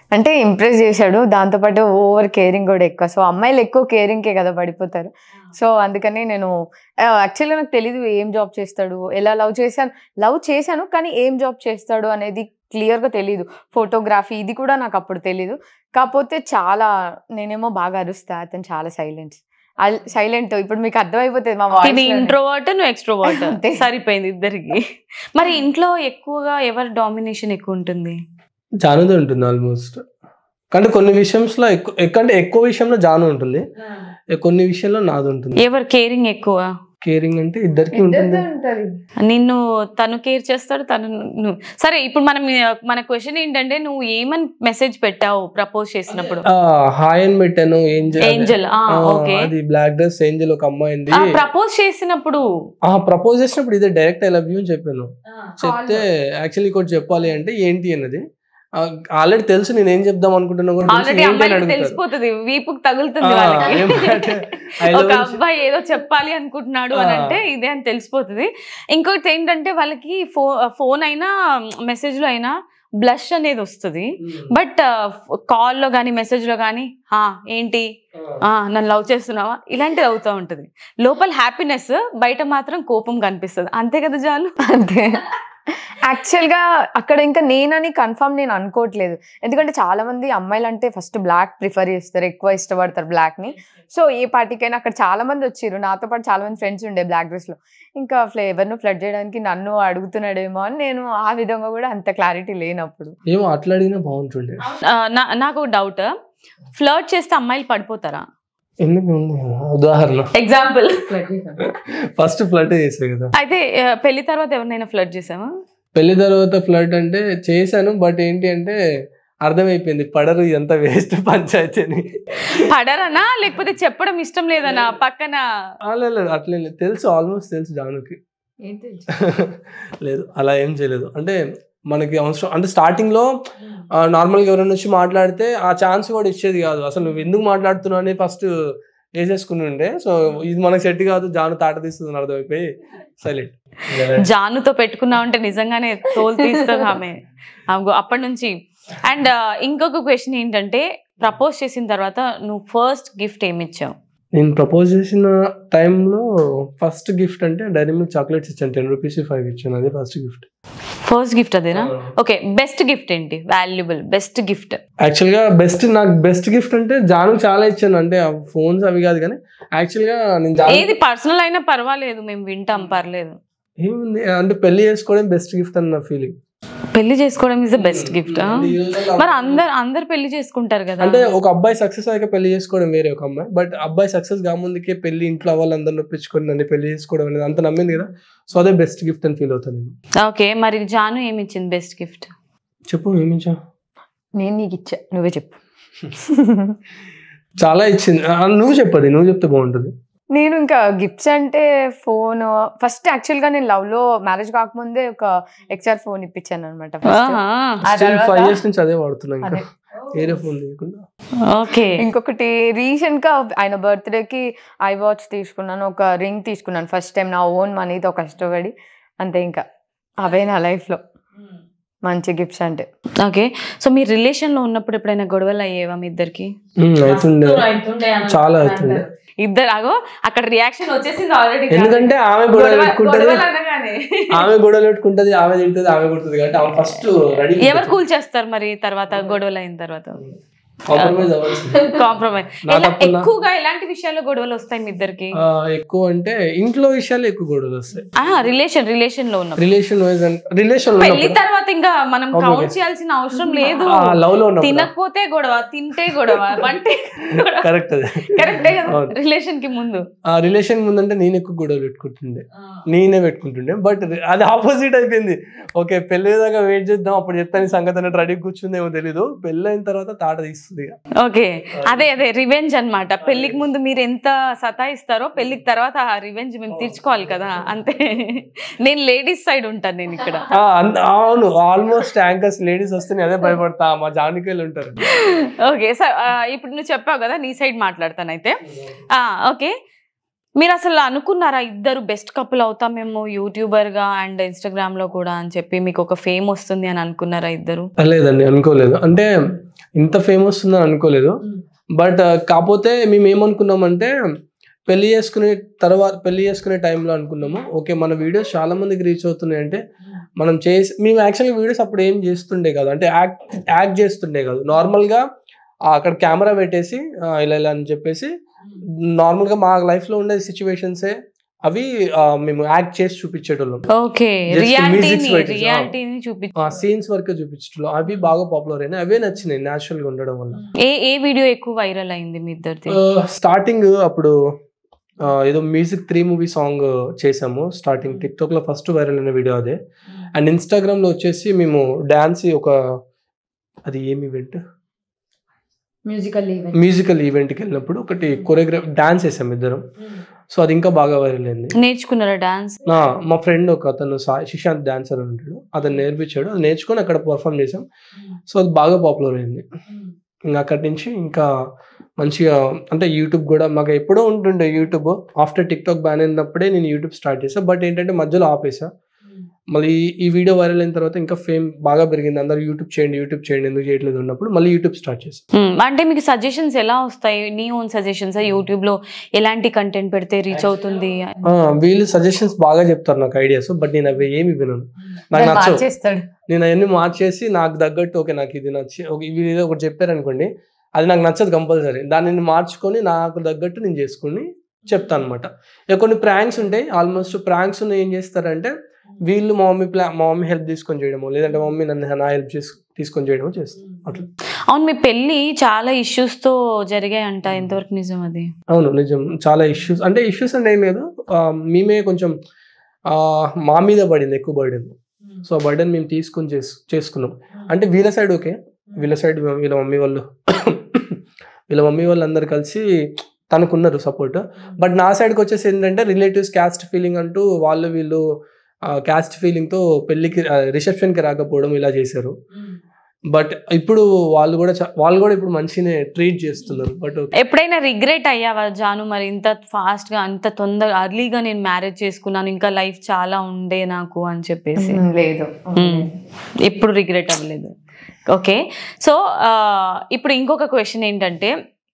అంటే ఇంప్రెస్ చేశాడు దాంతోపాటు ఓవర్ కేరింగ్ కూడా ఎక్కువ సో అమ్మాయిలు ఎక్కువ కేరింగ్కే కదా పడిపోతారు సో అందుకని నేను యాక్చువల్గా నాకు తెలీదు ఏం జాబ్ చేస్తాడు ఎలా లవ్ చేశాను లవ్ చేశాను కానీ ఏం జాబ్ చేస్తాడు అనేది క్లియర్గా తెలియదు ఫోటోగ్రఫీ ఇది కూడా నాకు అప్పుడు తెలీదు కాకపోతే చాలా నేనేమో బాగా అరుస్తా అతను చాలా సైలెంట్ సైలెంట్ ఇప్పుడు మీకు అర్థమైపోతుంది మా తిని వాయిస్ ఇంట్రోవర్ట్ నువ్వు ఎక్స్ట్రోవర్ట్ అంతే. సరిపోయింది ఇద్దరికి మరి ఇంట్లో ఎక్కువగా ఎవరి డామినేషన్ ఎక్కువ ఉంటుంది జానుది ఉంటుంది ఆల్మోస్ట్ కానీ కొన్ని విషయంలో ఎక్కువ ఎక్కువ అంటే ఎక్కువ విషయంలో జాను ఉంటుంది కొన్ని విషయంలో నాది ఉంటుంది ఎవరు కేరింగ్ ఎక్కువ కేరింగ్ అంటే ఇద్దరికి ఉంటుంది ఉంటది నిన్ను తను కేర్ చేస్తాడు తను నువ్వు సరే ఇప్పుడు మనం మన క్వశ్చన్ ఏంటంటే నువ్వు ఏమని మెసేజ్ పెట్టావు ప్రపోజ్ చేసినప్పుడు ఆ, హాయ్ అని పెట్టాను ఏంజల్ ఏంజల్ ఓకే అది బ్లాక్ డ్రెస్ ఏంజల్ ఒక అమ్మాయింది ప్రపోజ్ చేసినప్పుడు ఆ ప్రపోజ్ చేసినప్పుడు ఇదే డైరెక్ట్ ఐ లవ్ యూ అని చెప్పాను చెప్తే యాక్చువల్లీ ఇంకోటి చెప్పాలి అంటే ఏంటి అన్నది ఆల్రెడీ తెలుసు నేను ఏం చెప్దాం అనుకుంటున్నా కూడా తెలుసు, ఆల్రెడీ ఏంటి అని అమ్మాయికి అడుగుతారు. తెలిసిపోతుంది వీపుకి తగులుతుంది ఆ, వాళ్ళకి ఏమంటే, I love ఒక you. అబ్బాయి ఏదో చెప్పాలి అనుకుంటున్నాడు అని ఆ. అంటే ఇదే అని తెలిసిపోతుంది ఇంకొకటి ఏంటంటే వాళ్ళకి ఫో ఫోన్ అయినా మెసేజ్ లో అయినా బ్లష్ అనేది వస్తుంది బట్ కాల్లో కానీ మెసేజ్ లో కానీ ఏంటి ఆ, నన్ను లవ్ చేస్తున్నావా ఇలాంటిది అవుతూ ఉంటది లోపల హ్యాపీనెస్ బయట మాత్రం కోపం కనిపిస్తుంది అంతే కదా జాలు అంతే యాక్చువల్ గా అక్కడ ఇంకా నేనని కన్ఫర్మ్ నేను అనుకోవట్లేదు ఎందుకంటే చాలా మంది అమ్మాయిలు అంటే ఫస్ట్ బ్లాక్ ప్రిఫర్ చేస్తారు ఎక్కువ ఇష్టపడతారు బ్లాక్ ని సో ఏ పార్టీకైనా అక్కడ చాలా మంది వచ్చారు నాతో పాటు చాలా మంది ఫ్రెండ్స్ ఉండే బ్లాక్ డ్రెస్ లో ఇంకా ఫ్లేవర్ ను ఫ్లడ్ చేయడానికి నన్ను అడుగుతున్నాడేమో అని నేను ఆ విధంగా కూడా అంత క్లారిటీ లేనప్పుడు ఏమో అట్లా అడిగినా బాగుంటుండే ఆ, నా- నాకు డౌట్ ఫ్లర్ట్ చేస్తే అమ్మాయిలు పడిపోతారా ఎందుకు ఉంది కదా, ఉదాహరణ ఎగ్జాంపుల్ ఫస్ట్ ఫ్లడ్ చేసే కదా అయితే ఆ, పెళ్లి తర్వాత ఎవరినైనా ఫ్లడ్ చేసావా పెళ్లి తర్వాత ఫ్లడ్ అంటే చేశాను బట్ ఏంటి అంటే అర్థమైపోయింది పడరు ఇదంతా వేస్ట్ పంచాయతీ అని పడరనా లేకపోతే చెప్పడం ఇష్టం లేదనా పక్కన ఆ, లేదు, లేదు, అట్లే లేదు తెలుసు ఆల్మోస్ట్ తెలుసు జానుకి లేదు అలా ఏం చేయలేదు అంటే మనకి అవసరం అంటే స్టార్టింగ్ లో నార్మల్గా ఎవరైనా వచ్చి మాట్లాడితే ఆ ఛాన్స్ కూడా ఇచ్చేది కాదు అసలు నువ్వు ఎందుకు మాట్లాడుతున్నావు అని ఫస్ట్ వేసేసుకుని ఉండే సో ఇది మనకి సెట్ కాదు జాను తాట తీస్తుంది అని అర్థమైపోయి సైలెంట్ జానుతో పెట్టుకున్నావు అంటే నిజంగానే తోలు తీస్తుంది ఆమె అగో అప్పటి నుంచి అండ్ ఇంకొక క్వశ్చన్ ఏంటంటే ప్రపోజ్ చేసిన తర్వాత నువ్వు ఫస్ట్ గిఫ్ట్ ఏమి ఇచ్చావు నేను ప్రపోజ్ చేసిన టైంలో ఫస్ట్ గిఫ్ట్ అంటే డైరీ మిల్క్ చాక్లెట్స్ ఇచ్చాను టెన్ రూపీస్ ఫైవ్ ఇచ్చాను అదే ఫస్ట్ గిఫ్ట్ ఫస్ట్ గిఫ్ట్ అదేనా ఓకే బెస్ట్ గిఫ్ట్ ఏంటి వాల్యుబుల్ బెస్ట్ గిఫ్ట్ యాక్చువల్ గా బెస్ట్ నాకు బెస్ట్ గిఫ్ట్ అంటే జాను చాలా ఇచ్చాను అంటే ఫోన్స్ అవి కాదు కానీ యాక్చువల్ గా నేను జాను ఏది పర్సనల్ అయినా పర్వాలేదు మేము వింటాం పర్లేదు ఏముంది అంటే పెళ్లి చేసుకోవడం బెస్ట్ గిఫ్ట్ అని నా ఫీలింగ్ పెళ్లి చేసుకోవడం ఇస్ ద బెస్ట్ గిఫ్ట్ మరి అందరు అందరు పెళ్లి చేసుకుంటారు కదా అంటే ఒక అబ్బాయి సక్సెస్ అయ్యాక పెళ్లి చేసుకోవడం వేరే ఒక అమ్మాయి బట్ అబ్బాయి సక్సెస్ కాముందుకే పెళ్లి ఇంట్లో వాళ్ళందరిని ఒప్పించుకొని నన్ను పెళ్లి చేసుకోవడం అనేది అంత నమ్మింది కదా సో అదే బెస్ట్ గిఫ్ట్ అని ఫీల్ అవుతాను నేను ఓకే మరి జాను ఏమి ఇచ్చింది బెస్ట్ గిఫ్ట్ చెప్పు ఏమిచ్చా నేను నీకు ఇచ్చా నువ్వే చెప్పు చాలా ఇచ్చింది ఆ, నువ్వు చెప్పది నువ్వు చెప్తే బాగుంటుంది నేను ఇంకా గిఫ్ట్స్ అంటే ఫోన్ ఫస్ట్ యాక్చువల్ గా నేను లవ్ లో మ్యారేజ్ కాకముందే ఒక ఎక్స్ఆర్ ఫోన్ ఇప్పించాను అనమాట ఆ స్టిల్ తర్వాత- ఫైవ్ ఇయర్స్ నుంచి అదే వాడుతున్నా ఇంకా అదే. వేరే ఫోన్ లేకుండా ఓకే ఇంకొకటి రీసెంట్ గా ఆయన బర్త్డే కి ఐ వాచ్ తీసుకున్నాను ఒక రింగ్ తీసుకున్నాను ఫస్ట్ టైం నా ఓన్ మనీతో కష్టపడి అంతే ఇంకా అవే నా లైఫ్ లో మంచి గిఫ్ట్స్ అంటే ఓకే సో మీ రిలేషన్ లో ఉన్నప్పుడు ఎప్పుడైనా గొడవలు అయ్యేవా మీ ఇద్దరికి ఉమ్, అవుతుండే చాలా అవుతుండే ఇద్దరు అగో అక్కడ రియాక్షన్ వచ్చేసింది ఆల్రెడీ ఎందుకంటే ఆమె గొడవ పెట్టుకుంటది ఆమె గొడవలు పెట్టుకుంటది ఆమె తిడుతుంది ఆమె కొడుతుంది కాబట్టి ఆమె ఫస్ట్ రెడీ ఎవరు కూల్ చేస్తారు మరి తర్వాత గొడవలు అయిన తర్వాత కాంప్రమైజ్ అవ్వాల్సింది కాంప్రమైజ్ నా తప్పున్నా? ఎక్కువగా ఎలాంటి విషయాల్లో గొడవలు వస్తాయి మీ ఇద్దరికి ఆ, ఎక్కువ అంటే ఇంట్లో విషయాలు ఎక్కువ గొడవలు వస్తాయి రిలేషన్ రిలేషన్ లో ఉన్నప్పుడు రిలేషన్ వైజ్ రిలేషన్ పెళ్లి తర్వాత ఇంకా మనం Okay. కౌంట్ చేయాల్సిన అవసరం లేదు లవ్ లో ఉన్నప్పుడు తినకపోతే గొడవ తింటే గొడవ అంటే కరెక్ట్ అదే కరెక్టే కదా అవును. రిలేషన్ కి ముందు ఆ రిలేషన్ ముందంటే నేను ఎక్కువ గొడవలు పెట్టుకుంటుండే నేనే పెట్టుకుంటుండే బట్ అది ఆపోజిట్ అయిపోయింది ఓకే పెళ్లి దాకా వెయిట్ చేద్దాం అప్పుడు చెప్తాను ఈ సంగతి అన్నట్టు రెడీ కూర్చుందేమో తెలీదు పెళ్లి అయిన తర్వాత తాట తీస్తుంది ఇక. ఓకే అదే అదే రివెంజ్ అన్నమాట పెళ్లికి ముందు మీరు ఎంత సతాయిస్తారో పెళ్లికి తర్వాత ఆ రివెంజ్ మేము తీర్చుకోవాలి కదా అంతే నేను లేడీస్ సైడ్ ఉంటాను నేను ఇక్కడ ఆ, అన్- అవును ఆల్మోస్ట్ యాంకర్స్ లేడీస్ వస్తే నేను అదే భయపడతా మా జానికేలు ఉంటారు ఓకే సో ఇప్పుడు నువ్వు చెప్పావు కదా నీ సైడ్ మాట్లాడతాను అయితే ఓకే మీరు అసలు అనుకున్నారా ఇద్దరు బెస్ట్ కపుల్ అవుతాం మేము యూట్యూబర్ గా అండ్ ఇన్స్టాగ్రామ్ లో కూడా అని చెప్పి మీకు ఒక ఫేమ్ వస్తుంది అని అనుకున్నారా ఇద్దరు లేదండి అనుకోలేదు అంటే ఇంత ఫేమస్ ఉందని అనుకోలేదు బట్ కాకపోతే మేము ఏమనుకున్నామంటే పెళ్లి చేసుకునే తర్వాత పెళ్లి చేసుకునే టైంలో అనుకున్నాము ఓకే మన వీడియోస్ చాలా మందికి రీచ్ అవుతున్నాయి అంటే మనం చేసి మేము యాక్చువల్గా వీడియోస్ అప్పుడు ఏం చేస్తుండే కాదు అంటే యాక్ట్ యాక్ట్ చేస్తుండే కాదు నార్మల్గా అక్కడ కెమెరా పెట్టేసి ఆ, ఇలా ఇలా అని చెప్పేసి నార్మల్గా మా లైఫ్లో ఉండే సిచ్యువేషన్సే అవి ఆ, మేము యాక్ట్ చేసి చూపించేటోళ్ళం ఓకే Just రియాలిటీని musics పెట్టేసి, ఆ. రియాలిటీని చూపి ఆ సీన్స్ వరకు చూపించడం అవి బాగా పాపులర్ అయినాయి అవే నచ్చినాయి న్యాచురల్ గా ఉండడం వల్ల ఏ ఏ వీడియో ఎక్కువ వైరల్ అయింది మీ ఇద్దరిది స్టార్టింగ్ అప్పుడు ఆ, ఏదో మ్యూజిక్ త్రీ మూవీ సాంగ్ చేసాము స్టార్టింగ్ టిక్టాక్ లో ఫస్ట్ వైరల్ అయిన వీడియో అదే అండ్ ఇన్స్టాగ్రామ్ లో వచ్చేసి మేము డాన్స్ ఒక అది ఏమి ఈవెంట్ మ్యూజికల్ ఈవెంట్ మ్యూజికల్ ఈవెంట్కి వెళ్ళినప్పుడు ఒకటి కొరియోగ్రాఫ్ డాన్స్ వేసాం ఇద్దరం సో అది ఇంకా బాగా వైరల్ అయింది నేర్చుకున్నారా డాన్స్ నా మా ఫ్రెండ్ ఒక అతను సా- శిశాంత్ డాన్సర్ అని ఉంటాడు అతను నేర్పించాడు అది నేర్చుకొని అక్కడ పర్ఫామ్ చేసాం సో అది బాగా పాపులర్ అయింది ఇంకా అక్కడి నుంచి ఇంకా మంచిగా అంటే యూట్యూబ్ కూడా మాకు ఎప్పుడో ఉంటుండే YouTube after TikTok ban అయినప్పుడే నేను యూట్యూబ్ స్టార్ట్ చేసా బట్ ఏంటంటే మధ్యలో ఆపేసా మళ్ళీ ఈ వీడియో వైరల్ అయిన తర్వాత ఇంకా ఫేమ్ బాగా పెరిగింది అందరు యూట్యూబ్ చేయండి యూట్యూబ్ చేయండి ఎందుకు చేయట్లేదు ఉన్నప్పుడు మళ్ళీ యూట్యూబ్ స్టార్ట్ చేసా మ్మ్. అంటే మీకు సజెషన్స్ ఎలా వస్తాయి నీ ఓన్ సజెషన్స్ యూట్యూబ్ లో ఎలాంటి కంటెంట్ పెడితే రీచ్ అవుతుంది ఆ, వీళ్ళు సజెషన్స్ బాగా చెప్తారు నాకు ఐడియాస్ బట్ నేను అవి ఏమి వినను నాకు నచ్చవు చేస్తాడు నేను అవన్నీ మార్చేసి నాకు తగ్గట్టు ఓకే నాకు ఇది నచ్చి ఒక ఇవి ఏదో ఒకటి చెప్పారు అనుకోండి అది నాకు నచ్చదు కంపల్సరీ దాన్ని నేను మార్చుకొని నాకు తగ్గట్టు నేను చేసుకుని చెప్తాను అనమాట ఇక కొన్ని ప్రాంక్స్ ఉంటాయి ఆల్మోస్ట్ ప్రాంక్స్ ఏం చేస్తారంటే వీళ్ళు మా మమ్మీ ప్లా మా మమ్మీ హెల్ప్ తీసుకొని చేయడము లేదంటే మా మమ్మీ నన్ను నా హెల్ప్ చేసి తీసుకొని చేయడము చేస్తాను అట్లా అవును మీ పెళ్లి చాలా ఇష్యూస్ తో జరిగాయంట ఎంతవరకు నిజం అది అవును నిజం చాలా ఇష్యూస్ అంటే ఇష్యూస్ అంటే ఏం లేదు ఆ, మేమే కొంచెం ఆ, మా మీద పడింది ఎక్కువ బర్డెన్ సో ఆ బర్డెన్ మేము తీసుకొని చేసు చేసుకున్నాం అంటే వీళ్ళ సైడ్ ఓకే వీళ్ళ సైడ్ వీళ్ళ మమ్మీ వాళ్ళు వీళ్ళ మమ్మీ వాళ్ళు అందరు కలిసి తనకున్నారు సపోర్ట్ బట్ నా సైడ్కి వచ్చేసి ఏంటంటే రిలేటివ్స్ క్యాస్ట్ ఫీలింగ్ అంటూ వాళ్ళు వీళ్ళు క్యాస్ట్ ఫీలింగ్తో పెళ్ళికి రిసెప్షన్కి రాకపోవడం ఇలా చేశారు బట్ ఇప్పుడు వాళ్ళు కూడా చా- వాళ్ళు కూడా ఇప్పుడు మంచిగానే ట్రీట్ చేస్తున్నారు బట్ ఎప్పుడైనా రిగ్రెట్ అయ్యావా జాను మరి ఇంత ఫాస్ట్ గా అంత తొందర అర్లీగా నేను మ్యారేజ్ చేసుకున్నాను ఇంకా లైఫ్ చాలా ఉండే నాకు అని చెప్పేసి లేదు మ్మ్. ఎప్పుడు రిగ్రెట్ అవ్వలేదు ఓకే సో ఇప్పుడు ఇంకొక క్వశ్చన్ ఏంటంటే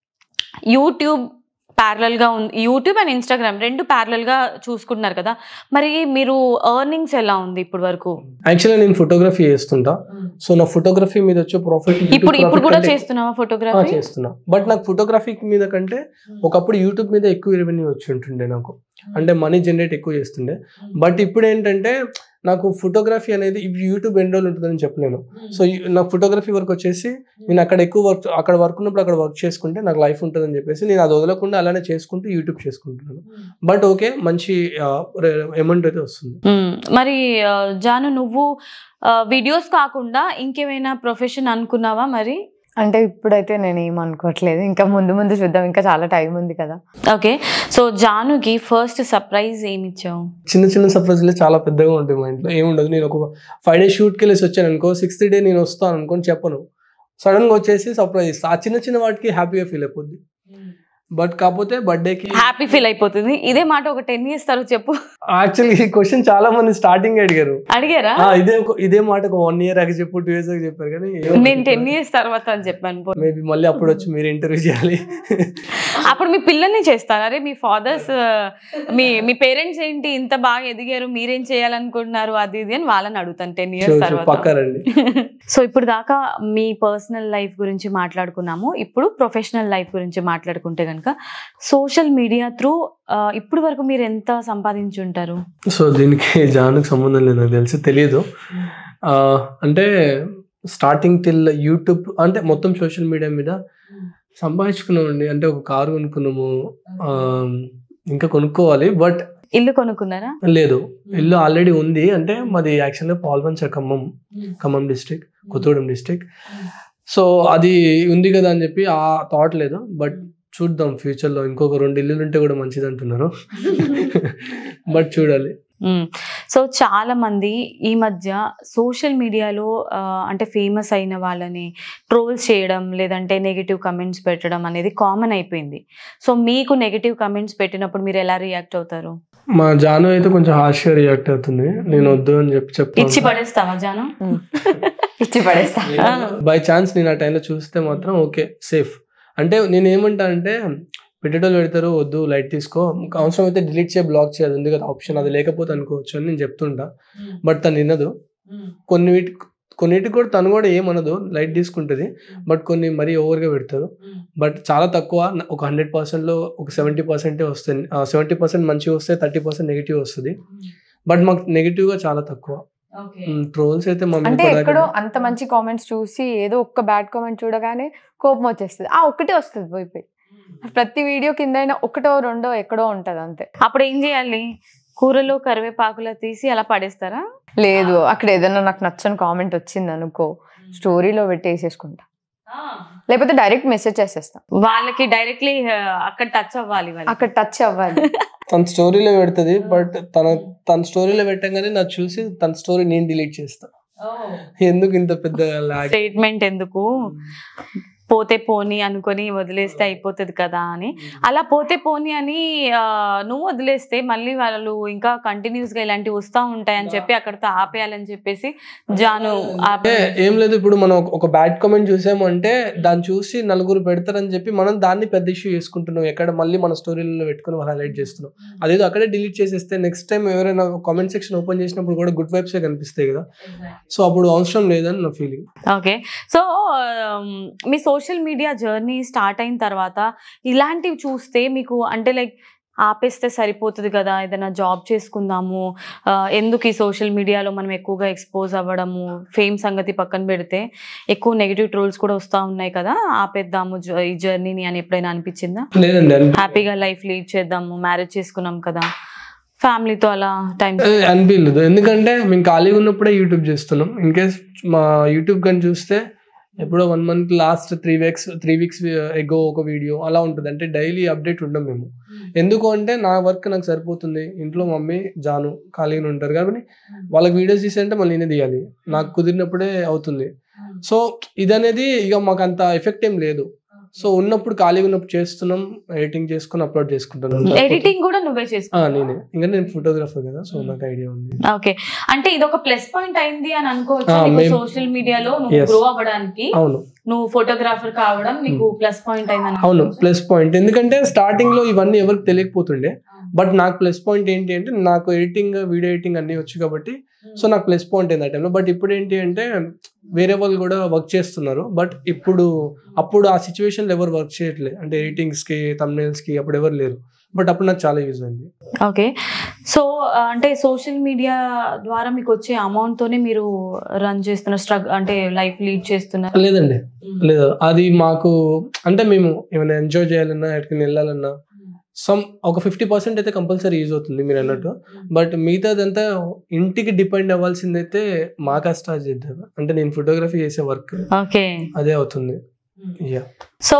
యూట్యూబ్ parallel గా ఉంది యూట్యూబ్ అండ్ ఇన్స్టాగ్రామ్ రెండు parallel గా చూసుకుంటున్నారు కదా మరి మీరు ఎర్నింగ్స్ ఎలా ఉంది ఇప్పుడు వరకు యాక్చువల్లీ నేను ఫోటోగ్రఫీ చేస్తుంటా సో నా ఫోటోగ్రఫీ మీద వచ్చే ప్రాఫిట్ ఇప్పుడు ఇప్పుడు కూడా చేస్తున్నావా ఫోటోగ్రఫీ చేస్తున్నా బట్ నాకు ఫోటోగ్రఫీ మీద కంటే ఒకప్పుడు యూట్యూబ్ మీద ఎక్కువ రెవెన్యూ వచ్చి ఉంటుండే నాకు అంటే మనీ జనరేట్ ఎక్కువ చేస్తుండే బట్ ఇప్పుడు ఏంటంటే నాకు ఫోటోగ్రఫీ అనేది ఇప్పుడు యూట్యూబ్ ఎన్ని రోజులు ఉంటుందని చెప్పలేను సో నాకు ఫోటోగ్రఫీ వర్క్ వచ్చేసి నేను అక్కడ ఎక్కువ వర్క్ అక్కడ వర్క్ ఉన్నప్పుడు అక్కడ వర్క్ చేసుకుంటే నాకు లైఫ్ ఉంటుందని చెప్పేసి నేను అది వదలకుండా అలానే చేసుకుంటూ యూట్యూబ్ చేసుకుంటున్నాను బట్ ఓకే మంచి అమౌంట్ అయితే వస్తుంది మ్మ్. మరి ఆ, జాను నువ్వు వీడియోస్ కాకుండా ఇంకేమైనా ప్రొఫెషన్ అనుకున్నావా మరి అంటే ఇప్పుడైతే నేను ఏం అనుకోవట్లేదు ఇంకా ముందు ముందు చూద్దాం ఇంకా చాలా టైం ఉంది కదా ఓకే సో జానుకి ఫస్ట్ సర్ప్రైజ్ ఏమి ఇచ్చావు చిన్న చిన్న సర్ప్రైజ్లే చాలా పెద్దగా ఉంటాయి మా ఇంట్లో ఏముండదు నేను ఒక ఫైవ్ డేస్ షూట్కి వెళ్ళేసి వచ్చాను అనుకో సిక్స్త్ డే నేను వస్తాను అనుకోని చెప్పను సడన్ గా వచ్చేసి సర్ప్రైజ్ ఇస్తా ఆ చిన్న చిన్న వాటికి హ్యాపీగా ఫీల్ అయిపోద్ది బట్ కాకపోతే బర్త్డేకి హ్యాపీ ఫీల్ అయిపోతుంది ఇదే మాట ఒక టెన్ ఇయర్స్ తర్వాత చెప్పు యాక్చువల్లీ ఈ క్వశ్చన్ చాలా మంది స్టార్టింగ్ అడిగారు అడిగారా ఆ, ఇదే ఒక- ఇదే మాట ఒక వన్ ఇయర్ ఆగి చెప్పు టూ ఇయర్స్ ఆగి చెప్పారు కానీ నేను టెన్ ఇయర్స్ తర్వాత అని చెప్పాను మేబీ మళ్ళీ అప్పుడు వచ్చి మీరు ఇంటర్వ్యూ చేయాలి అప్పుడు మీ పిల్లల్ని చేస్తారు అరే మీ ఫాదర్స్ మీ మీ పేరెంట్స్ ఏంటి ఇంత బాగా ఎదిగారు మీరేం చేయాలనుకుంటున్నారు అది ఇది అని వాళ్ళని అడుగుతాను టెన్ ఇయర్స్ తర్వాత పక్కారండి సో ఇప్పుడు దాకా మీ పర్సనల్ లైఫ్ గురించి మాట్లాడుకున్నాము ఇప్పుడు ప్రొఫెషనల్ లైఫ్ గురించి మాట్లాడుకుంటే కనుక సోషల్ మీడియా త్రూ ఇప్పుడు వరకు మీరు ఎంత సంపాదించి ఉంటారు సో దీనికి జానుకు సంబంధం లేదు నాకు తెలిసి తెలియదు ఆ, అంటే స్టార్టింగ్ టిల్ యూట్యూబ్ అంటే మొత్తం సోషల్ మీడియా మీద సంపాదించుకున్నామండి అంటే ఒక కారు కొనుక్కున్నాము ఆ, ఇంకా కొనుక్కోవాలి బట్ ఇల్లు కొనుక్కున్నారా లేదు ఇల్లు ఆల్రెడీ ఉంది అంటే మాది యాక్చువల్గా Palvancha Khammam Khammam district Kothagudem district so అది ఉంది కదా అని చెప్పి ఆ థాట్ లేదు బట్ చూద్దాం ఫ్యూచర్లో ఇంకొక రెండు ఇల్లులు ఉంటే కూడా మంచిది అంటున్నారు బట్ చూడాలి సో చాలా మంది ఈ మధ్య సోషల్ మీడియాలో ఆ, అంటే ఫేమస్ అయిన వాళ్ళని ట్రోల్స్ చేయడం లేదంటే నెగిటివ్ కమెంట్స్ పెట్టడం అనేది కామన్ అయిపోయింది సో మీకు నెగిటివ్ కమెంట్స్ పెట్టినప్పుడు మీరు ఎలా రియాక్ట్ అవుతారు మా జాను అయితే కొంచెం హార్ష్గా రియాక్ట్ అవుతుంది నేను వద్దు అని చెప్పి ఇచ్చి చెప్తాను పడేస్తావా జాను ఇచ్చి పడేస్తా బై ఛాన్స్ నేను ఆ టైంలో చూస్తే మాత్రం ఓకే సేఫ్ అంటే నేను ఏమంటా అంటే పెట్టేటోళ్ళు పెడతారు వద్దు లైట్ తీసుకో ఇంకా అవసరం అయితే డిలీట్ చేయ బ్లాక్ చేయదు ఉంది కదా ఆప్షన్ అది లేకపోతే అనుకోవచ్చు అని నేను చెప్తుంటా బట్ తను వినదు కొన్ని వీటి కొన్నిటికి కూడా తను కూడా ఏమనదు లైట్ తీసుకుంటుంది బట్ కొన్ని మరీ ఓవర్గా పెడతారు బట్ చాలా తక్కువ ఒక హండ్రెడ్ పర్సెంట్లో ఒక సెవెంటీ పర్సెంటే వస్తుంది సెవెంటీ పర్సెంట్ మంచిగా వస్తే థర్టీ పర్సెంట్ నెగిటివ్ వస్తుంది బట్ మాకు నెగిటివ్గా చాలా తక్కువ ట్రోల్స్ అయితే మా అంటే మీద ఎక్కడో అంత మంచి కామెంట్స్ చూసి ఏదో ఒక్క బ్యాడ్ కామెంట్ చూడగానే కోపం వచ్చేస్తుంది ఆ ఒక్కటే వస్తుంది పోయి పోయి ప్రతి వీడియో కింద అయినా ఒకటో రెండో ఎక్కడో ఉంటది అంతే అప్పుడు ఏం చేయాలి కూరలో కరివేపాకులా తీసి అలా పడేస్తారా లేదు అక్కడ ఏదైనా నాకు నచ్చని కామెంట్ వచ్చింది అనుకో స్టోరీలో పెట్టి వేసేసుకుంటా లేకపోతే డైరెక్ట్ మెసేజ్ చేసేస్తా వాళ్ళకి డైరెక్ట్లీ అక్కడ టచ్ అవ్వాలి వాళ్ళకి. అక్కడ టచ్ అవ్వాలి తన స్టోరీలో పెడుతుంది బట్ తన తన స్టోరీలో పెట్టగానే నాకు చూసి తన స్టోరీ నేను డిలీట్ చేస్తా ఎందుకు ఇంత పెద్ద లాగ్ స్టేట్మెంట్ ఎందుకు పోతే పోని అనుకొని వదిలేస్తే అయిపోతుంది కదా అని అలా పోతే పోని అని ఆ, నువ్వు వదిలేస్తే మళ్ళీ వాళ్ళు ఇంకా కంటిన్యూస్ గా ఇలాంటివి వస్తూ ఉంటాయని చెప్పి అక్కడితో ఆపేయాలని చెప్పేసి జాను ఆపే అంటే ఏం లేదు ఇప్పుడు మనం ఒక- ఒక బ్యాడ్ కామెంట్ చూసాము అంటే దాన్ని చూసి నలుగురు పెడతారని చెప్పి మనం దాన్ని పెద్ద ఇష్యూ చేసుకుంటున్నాం ఎక్కడ మళ్ళీ మన స్టోరీలలో పెట్టుకుని హైలైట్ చేస్తున్నాం అదేదో అక్కడే డిలీట్ చేసేస్తే నెక్స్ట్ టైం ఎవరైనా కామెంట్ సెక్షన్ ఓపెన్ చేసినప్పుడు కూడా గుడ్ వైబ్సే కనిపిస్తాయి కదా సో అప్పుడు అవసరం లేదని నా ఫీలింగ్ ఓకే సో మీ సోషల్ మీడియా జర్నీ స్టార్ట్ అయిన తర్వాత ఇలాంటివి చూస్తే మీకు అంటే లైక్ ఆపేస్తే సరిపోతుంది కదా ఏదైనా జాబ్ చేసుకుందాము ఆ, ఎందుకు ఈ సోషల్ మీడియాలో మనం ఎక్కువగా ఎక్స్పోజ్ అవ్వడము ఫేమ్ సంగతి పక్కన పెడితే ఎక్కువ నెగిటివ్ ట్రోల్స్ కూడా వస్తూ ఉన్నాయి కదా ఆపేద్దాము జ- ఈ జర్నీని అని ఎప్పుడైనా అనిపించిందా లేదండి అనిపి- హ్యాపీగా లైఫ్ లీడ్ చేద్దాము మ్యారేజ్ చేసుకున్నాం కదా ఫ్యామిలీతో అలా టైం ఏ, అనిపించలేదు ఎందుకంటే మేము ఖాళీగా ఉన్నప్పుడే యూట్యూబ్ చేస్తున్నాం ఇన్ కేస్ మా యూట్యూబ్ కానీ చూస్తే ఎప్పుడో one month last three weeks three weeks ago ఒక వీడియో అలా ఉంటుంది అంటే డైలీ అప్డేట్ ఉండం మేము ఎందుకు అంటే నా వర్క్ నాకు సరిపోతుంది ఇంట్లో మమ్మీ జాను ఖాళీగా ఉంటారు కాబట్టి వాళ్ళకి వీడియోస్ తీసేంటే మళ్ళీ నేనే తీయాలి నాకు కుదిరినప్పుడే అవుతుంది సో ఇదనేది ఇక మాకు అంత ఎఫెక్ట్ ఏం లేదు సో ఉన్నప్పుడు ఖాళీగా ఉన్నప్పుడు చేస్తున్నాం ఎడిటింగ్ చేసుకుని అప్లోడ్ చేసుకుంటున్నాం ఎడిటింగ్ కూడా నువ్వే చేసుకో ఆ, నేనే ఇంకా నేను ఫోటోగ్రాఫర్ కదా సో నాకు ఐడియా ఉంది ఓకే అంటే ఇది ఒక ప్లస్ పాయింట్ అయింది అని అనుకోవచ్చు ఆ, నీకు మేం- సోషల్ మీడియాలో నువ్వు Yes. గ్రో అవ్వడానికి అవును నువ్వు ఫోటోగ్రాఫర్ కావడం నీకు ప్లస్ పాయింట్ అయింది అవును ప్లస్ పాయింట్ ఎందుకంటే స్టార్టింగ్ లో ఇవన్నీ ఎవరికి తెలియకపోతుండే బట్ నాకు ప్లస్ పాయింట్ ఏంటి అంటే నాకు ఎడిటింగ్ వీడియో ఎడిటింగ్ అన్ని వచ్చు కాబట్టి సో నాకు ప్లస్ పాయింట్ అయింది ఆ టైంలో బట్ ఇప్పుడు ఏంటి అంటే వేరే వాళ్ళు కూడా వర్క్ చేస్తున్నారు బట్ ఇప్పుడు అప్పుడు ఆ సిచ్యువేషన్లో ఎవరు వర్క్ చేయట్లేదు అంటే ఎడిటింగ్స్ కి thumbnails కి అప్పుడు ఎవరు లేరు బట్ అప్పుడు నాకు చాలా యూజ్ అయింది ఓకే సో అంటే సోషల్ మీడియా ద్వారా మీకు వచ్చే అమౌంట్ తోనే మీరు రన్ చేస్తున్న స్ట్రగ్ అంటే లైఫ్ లీడ్ చేస్తున్నారు లేదండి లేదు అది మాకు అంటే మేము ఏమైనా ఎంజాయ్ చేయాలన్నా ఎక్కడికి వెళ్ళాలన్నా సమ్ ఒక ఫిఫ్టీ పర్సెంట్ అయితే కంపల్సరీ యూజ్ అవుతుంది మీరు అన్నట్టు బట్ మిగతాదంతా ఇంటికి డిపెండ్ అవ్వాల్సిందైతే మా కష్టాలు చేద్దాం అంటే నేను ఫోటోగ్రఫీ చేసే వర్క్ ఓకే అదే అవుతుంది యా సో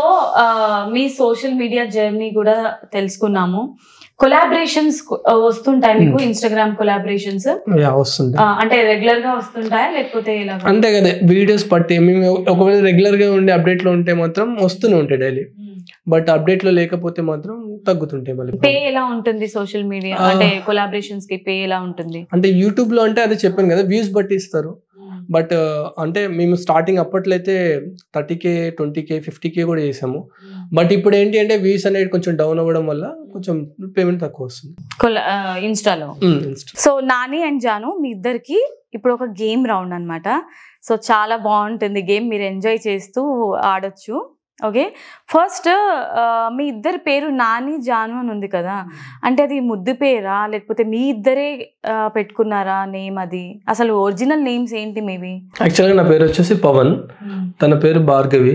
మీ సోషల్ మీడియా జర్నీ కూడా తెలుసుకున్నాము కొలాబరేషన్స్ వస్తుంటాయి మీకు ఇన్స్టాగ్రామ్ కొలాబరేషన్స్ యా వస్తుంది అంటే రెగ్యులర్ గా వస్తుంటాయా లేకపోతే ఇలా అంతే కదా వీడియోస్ పట్టి మేము ఒకవేళ రెగ్యులర్ గా ఉండే అప్డేట్ లో ఉంటే మాత్రం వస్తూనే ఉంటాయి డైలీ బట్ అప్డేట్ లో లేకపోతే మాత్రం తగ్గుతుంటాయి పే మళ్ళీ ఎలా ఉంటుంది సోషల్ మీడియా ఆ. అంటే కొలాబరేషన్స్ కి పే ఎలా ఉంటుంది అంటే యూట్యూబ్ లో అంటే అదే చెప్పాను కదా వ్యూస్ బట్టి ఇస్తారు బట్ అంటే మేము స్టార్టింగ్ అప్పట్లో అయితే thirty K twenty K fifty K కూడా చేసాము బట్ ఇప్పుడు ఏంటి అంటే వ్యూస్ అనేది కొంచెం డౌన్ అవ్వడం వల్ల కొంచెం పేమెంట్ తక్కువ వస్తుంది ఇన్స్టాలో um, Insta. So Nani and Janu మీ ఇద్దరికి ఇప్పుడు ఒక గేమ్ రౌండ్ అన్నమాట సో చాలా బాగుంటుంది గేమ్ మీరు ఎంజాయ్ చేస్తూ ఆడొచ్చు ఓకే ఫస్ట్ మీ ఇద్దరి పేరు నాని జాను అని ఉంది కదా అంటే అది ముద్దు పేరా లేకపోతే మీ ఇద్దరే ఆ, పెట్టుకున్నారా నేమ్ అది అసలు ఒరిజినల్ నేమ్స్ ఏంటి మీవి యాక్చువల్గా నా పేరు వచ్చేసి పవన్ తన పేరు భార్గవి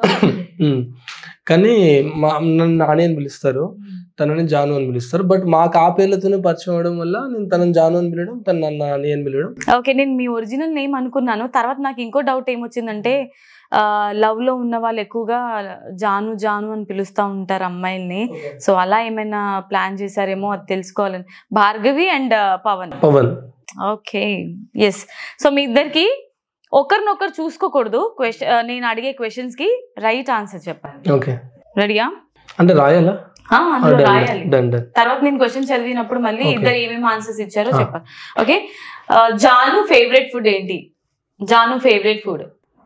ఉమ్. కానీ మా నన్ను నాని అని పిలుస్తారు తనని జాను అని పిలుస్తారు బట్ మాకు ఆ పేర్లతోనే పరిచయం అవడం వల్ల నేను తనని జాను అని పిలవడం తను నన్ను నాని అని పిలవడం ఓకే నేను మీ ఒరిజినల్ నేమ్ అనుకున్నాను తర్వాత నాకు ఇంకో డౌట్ ఏమొచ్చిందంటే లవ్ లో ఉన్న వాళ్ళు ఎక్కువగా జాను జాను అని పిలుస్తూ ఉంటారు అమ్మాయిల్ని సో అలా ఏమైనా ప్లాన్ చేశారేమో అది తెలుసుకోవాలని Bhargavi and Pavan Pavan okay yes so మీ ఇద్దరికి ఒకరినొకరు చూసుకోకూడదు క్వశ్చన్ నేను అడిగే క్వశ్చన్స్ కి రైట్ ఆన్సర్ చెప్పాలి ఓకే రెడీయా అంటే రాయాలా అందులో రాయాలి డన్ డన్ తర్వాత నేను క్వశ్చన్ చదివినప్పుడు మళ్ళీ Okay. ఇద్దరు ఏమేమి ఆన్సర్స్ ఇచ్చారో Ah. చెప్పాలి ఓకే జాను ఫేవరెట్ ఫుడ్ ఏంటి జాను ఫేవరెట్ ఫుడ్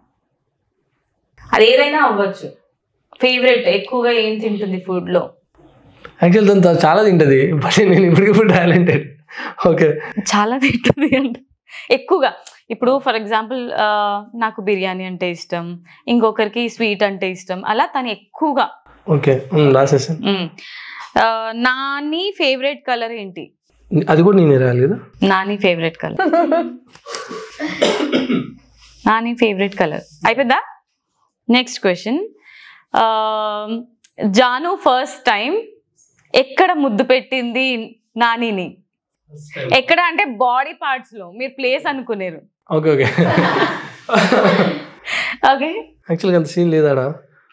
అది ఏదైనా అవ్వచ్చు ఫేవరెట్ ఎక్కువగా ఏం తింటుంది ఫుడ్ లో యాక్చువల్ దాంతో చాలా తింటది బట్ నేను ఇప్పటికిప్పుడు టాలెంటెడ్ ఓకే చాలా తింటుంది అంట ఎక్కువగా ఇప్పుడు ఫర్ ఎగ్జాంపుల్ నాకు బిర్యానీ అంటే ఇష్టం ఇంకొకరికి స్వీట్ అంటే ఇష్టం అలా తను ఎక్కువగా ఓకే రాసేసాను మ్మ్. ఆ, నాని ఫేవరెట్ కలర్ ఏంటి అది కూడా నేను రాయాలి కదా Nani favourite colour Nani favourite colour అయిపోయిందా next question Janu first time ఎక్కడ ముద్దు పెట్టింది నానిని ఎక్కడ అంటే బాడీ పార్ట్స్ లో మీరు ప్లేస్ అనుకునేరు ఓకే ఓకే ఓకే యాక్చువల్గా అంత సీన్ లేదాడా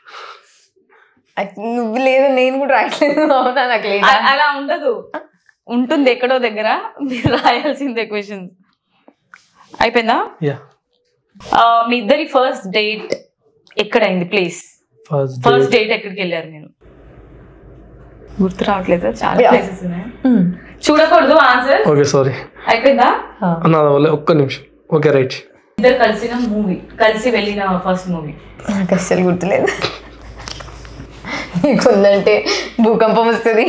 నువ్వు లేదు నేను కూడా రాయట్లేదు అవునా నాకు లేదా అలా ఉండదు ఉంటుంది ఎక్కడో దగ్గర మీరు రాయాల్సిందే క్వశ్చన్ అయిపోయిందా యా ఆ, మీ ఇద్దరి ఫస్ట్ డేట్ ఎక్కడైంది ప్లేస్ ఫస్ట్ ఫస్ట్ డేట్ ఎక్కడికి వెళ్ళారు మీరు గుర్తు రావట్లేదు చాలా Yeah. ప్లేసెస్ ఉన్నాయి చూడకూడదు ఆన్సర్ ఓకే సారీ అయిపోయిందా నా వల్ల ఒక్క నిమిషం ఓకే రైట్ ఇద్దరు కలిసిన మూవీ కలిసి వెళ్ళిన ఫస్ట్ మూవీ నాకు అస్సలు గుర్తులేదు నీకుందంటే భూకంపం వస్తుంది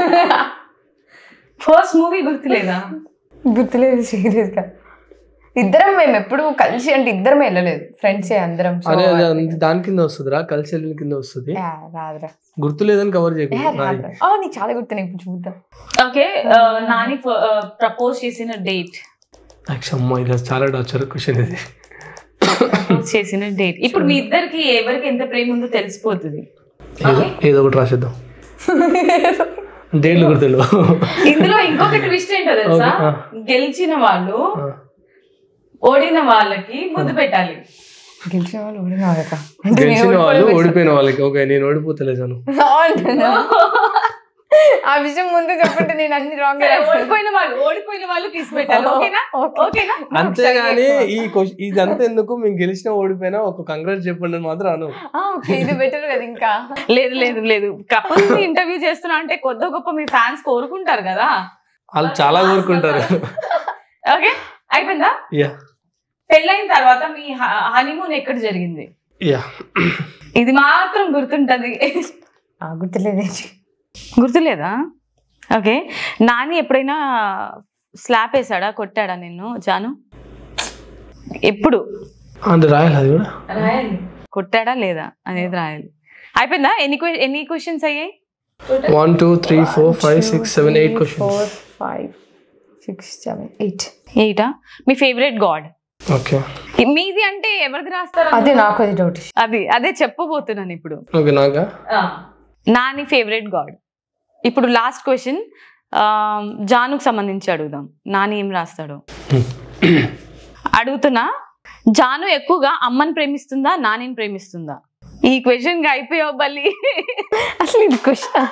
ఫస్ట్ మూవీ గుర్తులేదా గుర్తులేదు సీరియస్ గా ఇద్దరం మేము ఎప్పుడు కలిసి అంటే ఇద్దరం వెళ్ళలేదు ఫ్రెండ్స్ అందరం So, అరే అది అంత దాని కింద వస్తుందిరా కలిసి వెళ్ళిన కింద వస్తుంది యా, రాదురా గుర్తులేదని కవర్ ఏ, చేయకూడదు రాయి. రాదురా. ఆ, నీకు చాలా గుర్తున్నాయి ఇప్పుడు చూద్దాం ఓకే నాని ప్రపోజ్ చేసిన డేట్ యాక్చువల్ అమ్మా ఇది చాలా డాచర్ క్వశ్చన్ ఇది ప్రపోజ్ చేసిన డేట్ ఇప్పుడు మీ ఇద్దరికి ఎవరికి ఎంత ప్రేమ ఉందో తెలిసిపోతుంది ఏదో ఏదో ఒకటి రాసేద్దాం డేట్లు గుర్తులు ఇందులో ఇంకొక ట్విస్ట్ ఏంటో తెలుసా Okay, ah. గెలిచిన వాళ్ళు ఓడిన వాళ్ళకి ముద్దు పెట్టాలి గెలిచిన వాళ్ళు ఓడిన వాళ్ళకా? గెలిచిన వాళ్ళు ఓడిపోయిన వాళ్ళకి ఓకే నేను ఓడిపోతలేసాను అంటున్నా. ఆ విషయం ముందు చెప్పంటే నేను అన్ని రాంగ్ సరే, ఓడిపోయిన వాళ్ళు ఓడిపోయిన వాళ్ళు తీసి పెట్టాలి ఓకేనా ఓకేనా అంతేగాని ఈ క్వశ్చన్ ఇదంతా ఎందుకు మేము గెలిచినా ఓడిపోయినా ఒక కంగ్రాట్ చెప్పండి అని మాత్రం అను ఓకే ఇది బెటర్ కదా ఇంకా లేదు లేదు లేదు కపుల్స్ ఇంటర్వ్యూ చేస్తున్నా అంటే కొద్ది గొప్ప మీ ఫ్యాన్స్ కోరుకుంటారు కదా వాళ్ళు చాలా కోరుకుంటారు ఓకే అయిపోయిందా యా పెళ్ళైన తర్వాత మీ హనీమూన్ ఎక్కడ జరిగింది యా ఇది మాత్రం గుర్తుంటది ఆ, గుర్తులేదు గుర్తులేదా ఓకే నాని ఎప్పుడైనా స్లాప్ వేసాడా కొట్టాడా నిన్ను జాను ఎప్పుడు అంటే రాయాలి అది కూడా రాయాలి కొట్టాడా లేదా అనేది రాయాలి అయిపోయిందా ఎన్ని que- ఎన్ని క్వశ్చన్స్ అయ్యాయి one two three four five six seven eight question four five six seven eight ఎయిటా మీ ఫేవరెట్ గాడ్ ఓకే మీది అంటే ఎవరిది రాస్తారు అదే నాకు అది డౌట్ అది అదే చెప్పబోతున్నాను ఇప్పుడు okay Naga Nani favourite god ఇప్పుడు లాస్ట్ క్వశ్చన్ జానుకు సంబంధించి అడుగుదాం నాని ఏం రాస్తాడు అడుగుతున్నా జాను ఎక్కువగా అమ్మని ప్రేమిస్తుందా నానిని ప్రేమిస్తుందా ఈ క్వశ్చన్ అయిపోయావు బల్లి అసలు ఇది క్వశ్చన్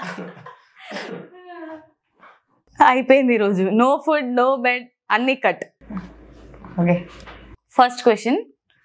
అయిపోయింది ఈరోజు నో ఫుడ్ నో బెడ్ అన్ని cut okay first question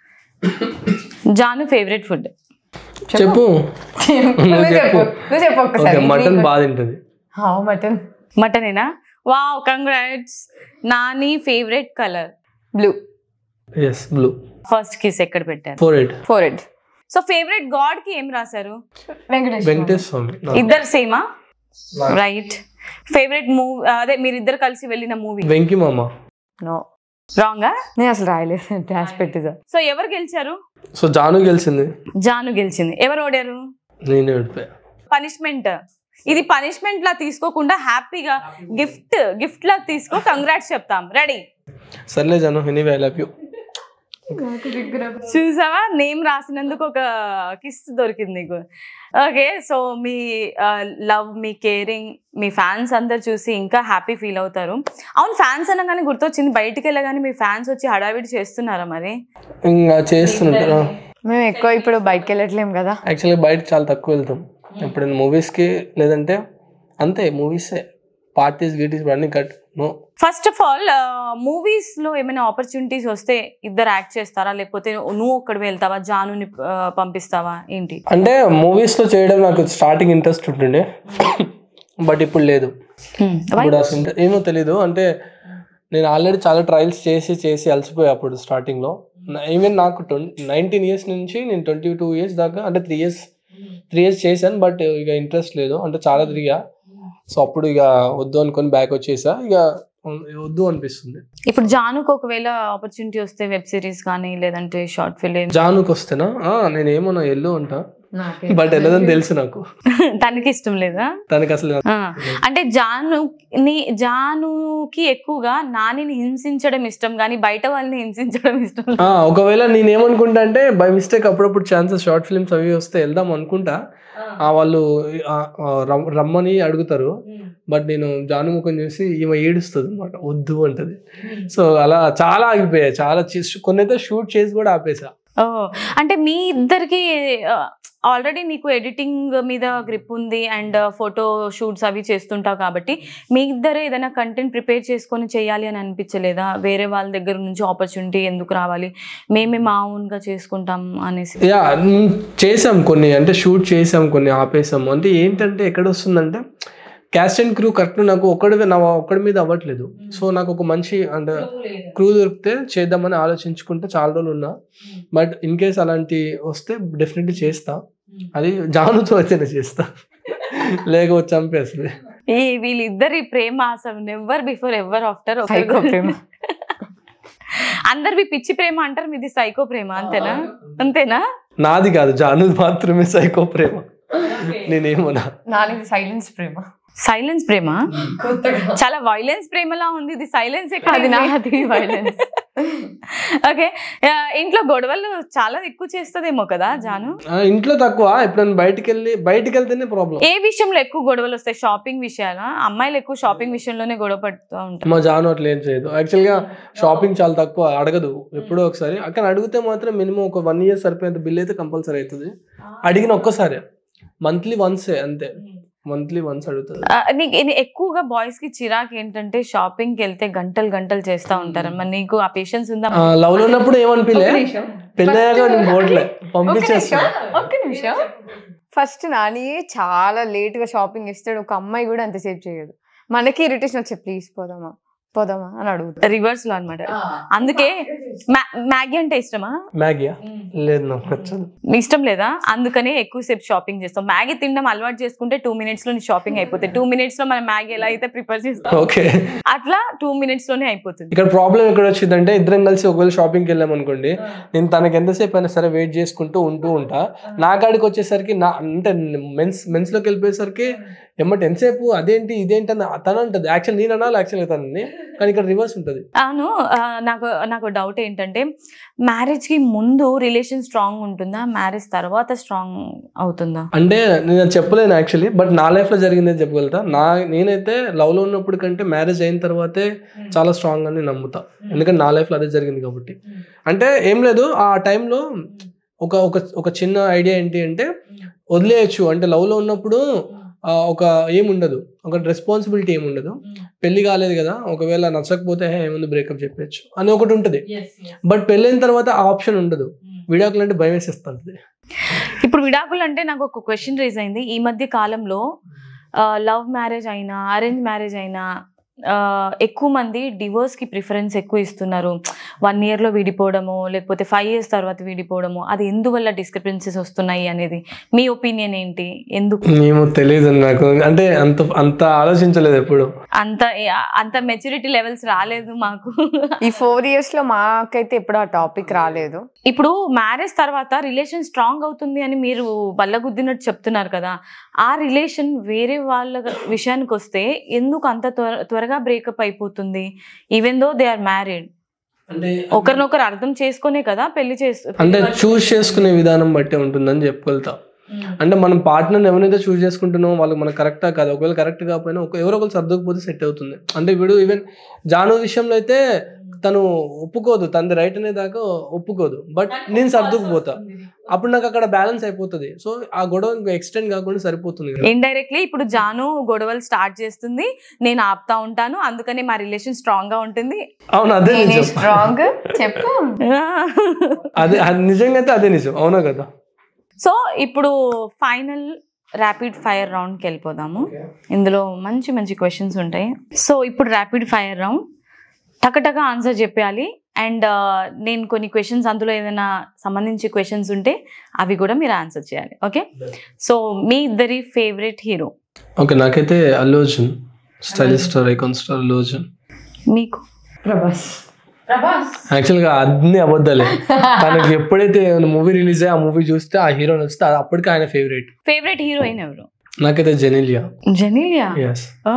Jaanu favourite food చెప్పు నువ్వు చెప్పు నువ్వు చెప్పు ఓకే ఒక్కసారి మటన్ బాగా తింటది మటన్ మటనేనా wow congrats Nani favourite colour blue yes blue first kiss ఎక్కడ పెట్టారు four eight four head so favourite god కి ఏం రాశారు వెంకటేష్ వెంకటేష్ స్వామి నా- ఇద్దరు సేమా రైట్ ఫేవరెట్ మూవీ అదే మీరిద్దరు కలిసి వెళ్ళిన మూవీ వెంకి మామ నో రాంగా నేను అసలు రాయలేదు డాష్ పెట్టిదా సో ఎవరు గెలిచారు సో జాను గెలిచింది జాను గెలిచింది ఎవరు ఓడారు నేనే ఓడిపోయా పనిష్మెంట్ ఇది పనిష్మెంట్ లా తీసుకోకుండా హ్యాపీగా గిఫ్ట్ గిఫ్ట్ లా తీసుకో కంగ్రాట్స్ చెప్తాం రెడీ సర్లే Jaanu anyway I love you చూసావా నేమ్ రాసినందుకు ఒక కిస్ దొరికింది నీకు ఓకే సో మీ లవ్ మీ కేరింగ్ మీ ఫ్యాన్స్ అందరు చూసి ఇంకా హ్యాపీ ఫీల్ అవుతారు అవును ఫ్యాన్స్ అనగానే గుర్తొచ్చింది బయటికి వెళ్ళగానే మీ ఫ్యాన్స్ వచ్చి హడావిడి చేస్తున్నారా మరి ఇంకా చేస్తుంటారు మేము ఎక్కువ ఇప్పుడు బయటకు వెళ్ళట్లేం కదా యాక్చువల్లీ బయట చాలా తక్కువ వెళ్తాం ఎప్పుడైనా మూవీస్కి లేదంటే అంతే మూవీసే పార్టీస్ గీటీస్ అన్నీ cut no first of all movies లో ఏమైనా ఆపర్చునిటీస్ వస్తే ఇద్దరు యాక్ట్ చేస్తారా లేకపోతే నువ్వు ఒక్కడి వెళ్తావా జానుని ఆ, పంపిస్తావా ఏంటి అంటే మూవీస్లో చేయడం నాకు స్టార్టింగ్ ఇంట్రెస్ట్ ఉంటుండే బట్ ఇప్పుడు లేదు ఇప్పుడు అసలు ఇంట- ఏమో తెలీదు అంటే నేను ఆల్రెడీ చాలా ట్రయల్స్ చేసి చేసి అలసిపోయా అప్పుడు స్టార్టింగ్లో ఈవెన్ నాకు ట్వంటీ నైన్టీన్ ఇయర్స్ నుంచి నేను ట్వంటీ టూ ఇయర్స్ దాకా అంటే త్రీ ఇయర్స్ త్రీ ఇయర్స్ చేశాను బట్ ఇక ఇంట్రెస్ట్ లేదు అంటే చాలా తిరిగా సో అప్పుడు ఇక వద్దు అనుకొని బ్యాక్ వచ్చేసా ఇక వద్దు అనిపిస్తుంది ఇప్పుడు జానుకు ఒకవేళ ఆపర్చునిటీ వస్తే వెబ్ సిరీస్ కానీ లేదంటే షార్ట్ ఫిలిం జానుకి వస్తేనా ఆ, నేను ఏమన్నా ఎల్లు ఉంటా బట్ వెళ్ళదని తెలుసు నాకు తనకి ఇష్టం లేదా తనకి అసలు ఆ, అంటే జాను ని జానుకి ఎక్కువగా నానిని హింసించడం ఇష్టం కానీ బయట వాళ్ళని హింసించడం ఇష్టం లేదు. ఆ, ఒకవేళ నేను ఏమనుకుంటా అంటే బై మిస్టేక్ అప్పుడప్పుడు ఛాన్సెస్ షార్ట్ ఫిల్మ్స్ అవి వస్తే వెళ్దాం అనుకుంటా ఆ, వాళ్ళు ఆ, ఆ, రమ్- రమ్మని అడుగుతారు బట్ నేను జానుముఖం చూసి ఈమె ఏడుస్తుంది అనమాట వద్దు అంటది సో అలా చాలా ఆగిపోయాయి చాలా కొన్ని అయితే షూట్ చేసి కూడా ఆపేసా ఓ అంటే మీ ఇద్దరికి ఆల్రెడీ నీకు ఎడిటింగ్ మీద గ్రిప్ ఉంది అండ్ ఫోటో షూట్స్ అవి చేస్తుంటావు కాబట్టి మీ ఇద్దరే ఏదైనా కంటెంట్ ప్రిపేర్ చేసుకొని చేయాలి అని అనిపించలేదా వేరే వాళ్ళ దగ్గర నుంచి ఆపర్చునిటీ ఎందుకు రావాలి మేమే మా ఓన్గా చేసుకుంటాం అనేసి యా చేసాం కొన్ని అంటే షూట్ చేసాం కొన్ని ఆపేసాము అంటే ఏంటంటే ఎక్కడ వస్తుందంటే క్యాస్ట్ అండ్ క్రూ కరెక్ట్ నాకు ఒక్కడి నా ఒక్కడి మీద అవ్వట్లేదు సో నాకు ఒక మంచి అంటే క్రూ దొరికితే చేద్దామని ఆలోచించుకుంటే చాలా రోజులు ఉన్నా బట్ ఇన్ కేస్ అలాంటి వస్తే డెఫినెట్లీ చేస్తా అది జానుతో అయితేనే చేస్తా లేకపోతే చంపేస్తుంది ఈ వీళ్ళిద్దరి ప్రేమ అసలు never before ever after Psycho ప్రేమ. అందరివి పిచ్చి ప్రేమ అంటారు మీది సైకో ప్రేమ అంతేనా అంతేనా నాది కాదు జాను మాత్రమే సైకో ప్రేమ నేనేమన్నా నాది సైలెన్స్ ప్రేమ సైలెన్స్ ప్రేమ చాలా వైలెన్స్ ప్రేమలా ఉంది ఇది సైలెన్స్ అది నాది వైలెన్స్ ఓకే ఇంట్లో గొడవలు చాలా ఎక్కువ చేస్తదేమో కదా జాను ఆ, ఇంట్లో తక్కువ ఎప్పుడైనా బయటికి వెళ్ళి బయటికి వెళ్తేనే ప్రాబ్లం ఏ విషయంలో ఎక్కువ గొడవలు వస్తాయి షాపింగ్ విషయాల అమ్మాయిలు ఎక్కువ షాపింగ్ విషయంలోనే గొడవ పడుతూ ఉంటారు మా జాను అట్లా ఏం చేయదు యాక్చువల్గా షాపింగ్ చాలా తక్కువ అడగదు ఎప్పుడో ఒకసారి అక్కడ అడిగితే మాత్రం మినిమం ఒక వన్ ఇయర్ సరిపోయేంత బిల్ అయితే కంపల్సరీ అవుతుంది అడిగిన ఒక్కసారి మంత్లీ వన్సే అంతే మంత్లీ వన్స్ అడుగుతుంది ఆ, నీకు ఇది ఎక్కువగా బాయ్స్ కి చిరాకు ఏంటంటే షాపింగ్ కి వెళ్తే గంటలు గంటలు చేస్తా ఉంటారు మరి నీకు ఆ పేషెన్స్ ఉందా లవ్ లో ఉన్నప్పుడు ఏమనిపిలే పెళ్ళయ్యాక నేను పోవట్లే పంపించేస్తా ఒక్క నిమిషం ఫస్ట్ నాని చాలా లేట్ గా షాపింగ్ ఇస్తాడు ఒక అమ్మాయి కూడా అంతసేపు చేయదు మనకి ఇరిటేషన్ వచ్చే ప్లీజ్ పోదామా పోదామా అని అడుగుతా రివర్స్ లో అనమాట అందుకే మ్యా- మ్యాగీ అంటే ఇష్టమా మ్యాగీయా లేదు నాకు నచ్చదు ఇష్టం లేదా అందుకనే ఎక్కువసేపు షాపింగ్ చేస్తాం మ్యాగీ తినడం అలవాటు చేసుకుంటే టూ మినిట్స్ లో షాపింగ్ అయిపోతుంది టూ మినిట్స్ లో మనం మ్యాగీ ఎలా అయితే ప్రిపేర్ చేస్తాం ఓకే అట్లా టూ మినిట్స్ లోనే అయిపోతుంది ఇక్కడ ప్రాబ్లం ఎక్కడ వచ్చిందంటే ఇద్దరం కలిసి ఒకవేళ షాపింగ్కి వెళ్ళాం అనుకోండి నేను తనకి ఎంతసేపు అయినా సరే వెయిట్ చేసుకుంటూ ఉంటూ ఉంటా నా కాడికి వచ్చేసరికి నా అంటే మెన్స్ మెన్స్ లోకి వెళ్ళిపోయేసరికి ఎమ్మటి ఎంతసేపు అదేంటి ఇదేంటి అని తను ఉంటుంది యాక్చువల్ నేను అనాలి యాక్చువల్గా తనని కానీ ఇక్కడ రివర్స్ ఉంటుంది అవును ఆ, నాకు నాకు డౌట్ ఏంటంటే మ్యారేజ్ కి ముందు రిలేషన్ స్ట్రాంగ్ ఉంటుందా మ్యారేజ్ తర్వాత స్ట్రాంగ్ అవుతుందా అంటే నేను అది చెప్పలేను యాక్చువల్లీ బట్ నా లైఫ్లో జరిగింది చెప్పగలుగుతా నా నేనైతే లవ్లో ఉన్నప్పుడు కంటే మ్యారేజ్ అయిన తర్వాతే చాలా స్ట్రాంగ్ అని నమ్ముతా ఎందుకంటే నా లైఫ్లో అదే జరిగింది కాబట్టి అంటే ఏం లేదు ఆ టైంలో ఒక ఒక ఒక చిన్న ఐడియా ఏంటి అంటే వదిలేయచ్చు అంటే లవ్లో ఉన్నప్పుడు ఆ, ఒక ఏముండదు ఒక రెస్పాన్సిబిలిటీ ఏముండదు పెళ్లి కాలేదు కదా ఒకవేళ నచ్చకపోతే "హే, ఏముంది బ్రేకప్ చెప్పచ్చు అని ఒకటి ఉంటుంది బట్ పెళ్ళైన తర్వాత ఆ ఆప్షన్ ఉండదు విడాకులు అంటే భయం వేసేస్తుంది ఇప్పుడు విడాకులు అంటే నాకు ఒక క్వశ్చన్ రేజ్ అయింది ఈ మధ్య కాలంలో లవ్ మ్యారేజ్ అయినా అరేంజ్ మ్యారేజ్ అయినా ఆ, ఎక్కువ మంది డివోర్స్ కి ప్రిఫరెన్స్ ఎక్కువ ఇస్తున్నారు వన్ ఇయర్ లో విడిపోవడము లేకపోతే ఫైవ్ ఇయర్స్ తర్వాత విడిపోవడము అది ఎందువల్ల డిస్క్రిపెన్సీస్ వస్తున్నాయి అనేది మీ ఒపీనియన్ ఏంటి ఎందుకు ఏమో తెలియదు నాకు అంటే అంత అంత ఆలోచించలేదు ఎప్పుడు అంత అంత మెచ్యూరిటీ లెవెల్స్ రాలేదు మాకు ఈ ఫోర్ ఇయర్స్ లో మాకైతే ఎప్పుడు ఆ టాపిక్ రాలేదు ఇప్పుడు మ్యారేజ్ తర్వాత రిలేషన్ స్ట్రాంగ్ అవుతుంది అని మీరు బల్లగుద్దినట్టు చెప్తున్నారు కదా ఆ రిలేషన్ వేరే వాళ్ళ విషయానికి వస్తే ఎందుకు అంత త్వర త్వరగా బ్రేకప్ అయిపోతుంది even though they are married అంటే ఒకరినొకరు అర్థం చేసుకునే కదా పెళ్లి చేస్తూ అంటే చూస్ చేసుకునే విధానం బట్టే ఉంటుందని చెప్పగలుగుతా అంటే మనం పార్ట్నర్ ఎవరైతే చూస్ చేసుకుంటున్నామో వాళ్ళకి మనకు కరెక్టా కాదు ఒకవేళ కరెక్ట్ కాకపోయినా ఒక ఎవరో ఒకరు సర్దుకుపోతే సెట్ అవుతుంది అంటే ఇప్పుడు ఈవెన్ జాను విషయంలో అయితే తను ఒప్పుకోదు తనది రైట్ అనే దాకా ఒప్పుకోదు బట్ నేను సర్దుకుపోతా అప్పుడు నాకు అక్కడ బ్యాలెన్స్ అయిపోతుంది సో ఆ గొడవ ఇంకా ఎక్స్టెండ్ కాకుండా సరిపోతుంది కదా. ఇండైరెక్ట్లీ ఇప్పుడు జాను గొడవలు స్టార్ట్ చేస్తుంది నేను ఆపుతా ఉంటాను అందుకని మా రిలేషన్ స్ట్రాంగ్ గా ఉంటుంది అవును అదే నిజం స్ట్రాంగ్ చెప్పు అదే అది నిజంగా అయితే అదే నిజం అవునా కదా సో ఇప్పుడు ఫైనల్ ర్యాపిడ్ ఫైర్ రౌండ్కి వెళ్ళిపోదాము ఇందులో మంచి మంచి క్వశ్చన్స్ ఉంటాయి సో ఇప్పుడు ర్యాపిడ్ ఫైర్ రౌండ్ టకటక ఆన్సర్ చెప్పాలి అండ్ నేను కొన్ని క్వశ్చన్స్ అందులో ఏదైనా సంబంధించి క్వశ్చన్స్ ఉంటే అవి కూడా మీరు ఆన్సర్ చేయాలి ఓకే సో మీ ఇద్దరి ఫేవరెట్ హీరో ఓకే నాకైతే Allu Arjun stylish star icon star Allu Arjun మీకు ప్రభాస్ యాక్చువల్గా అన్ని అబద్ధాలే తనకి ఎప్పుడైతే మూవీ రిలీజ్ అయ్యి ఆ మూవీ చూస్తే ఆ హీరో నచ్చితే అది అప్పటికి ఆయన ఫేవరెట్ ఫేవరెట్ హీరోయిన్ ఎవరు నాకైతే జెనిలియా జెనీలియా ఎస్ ఓ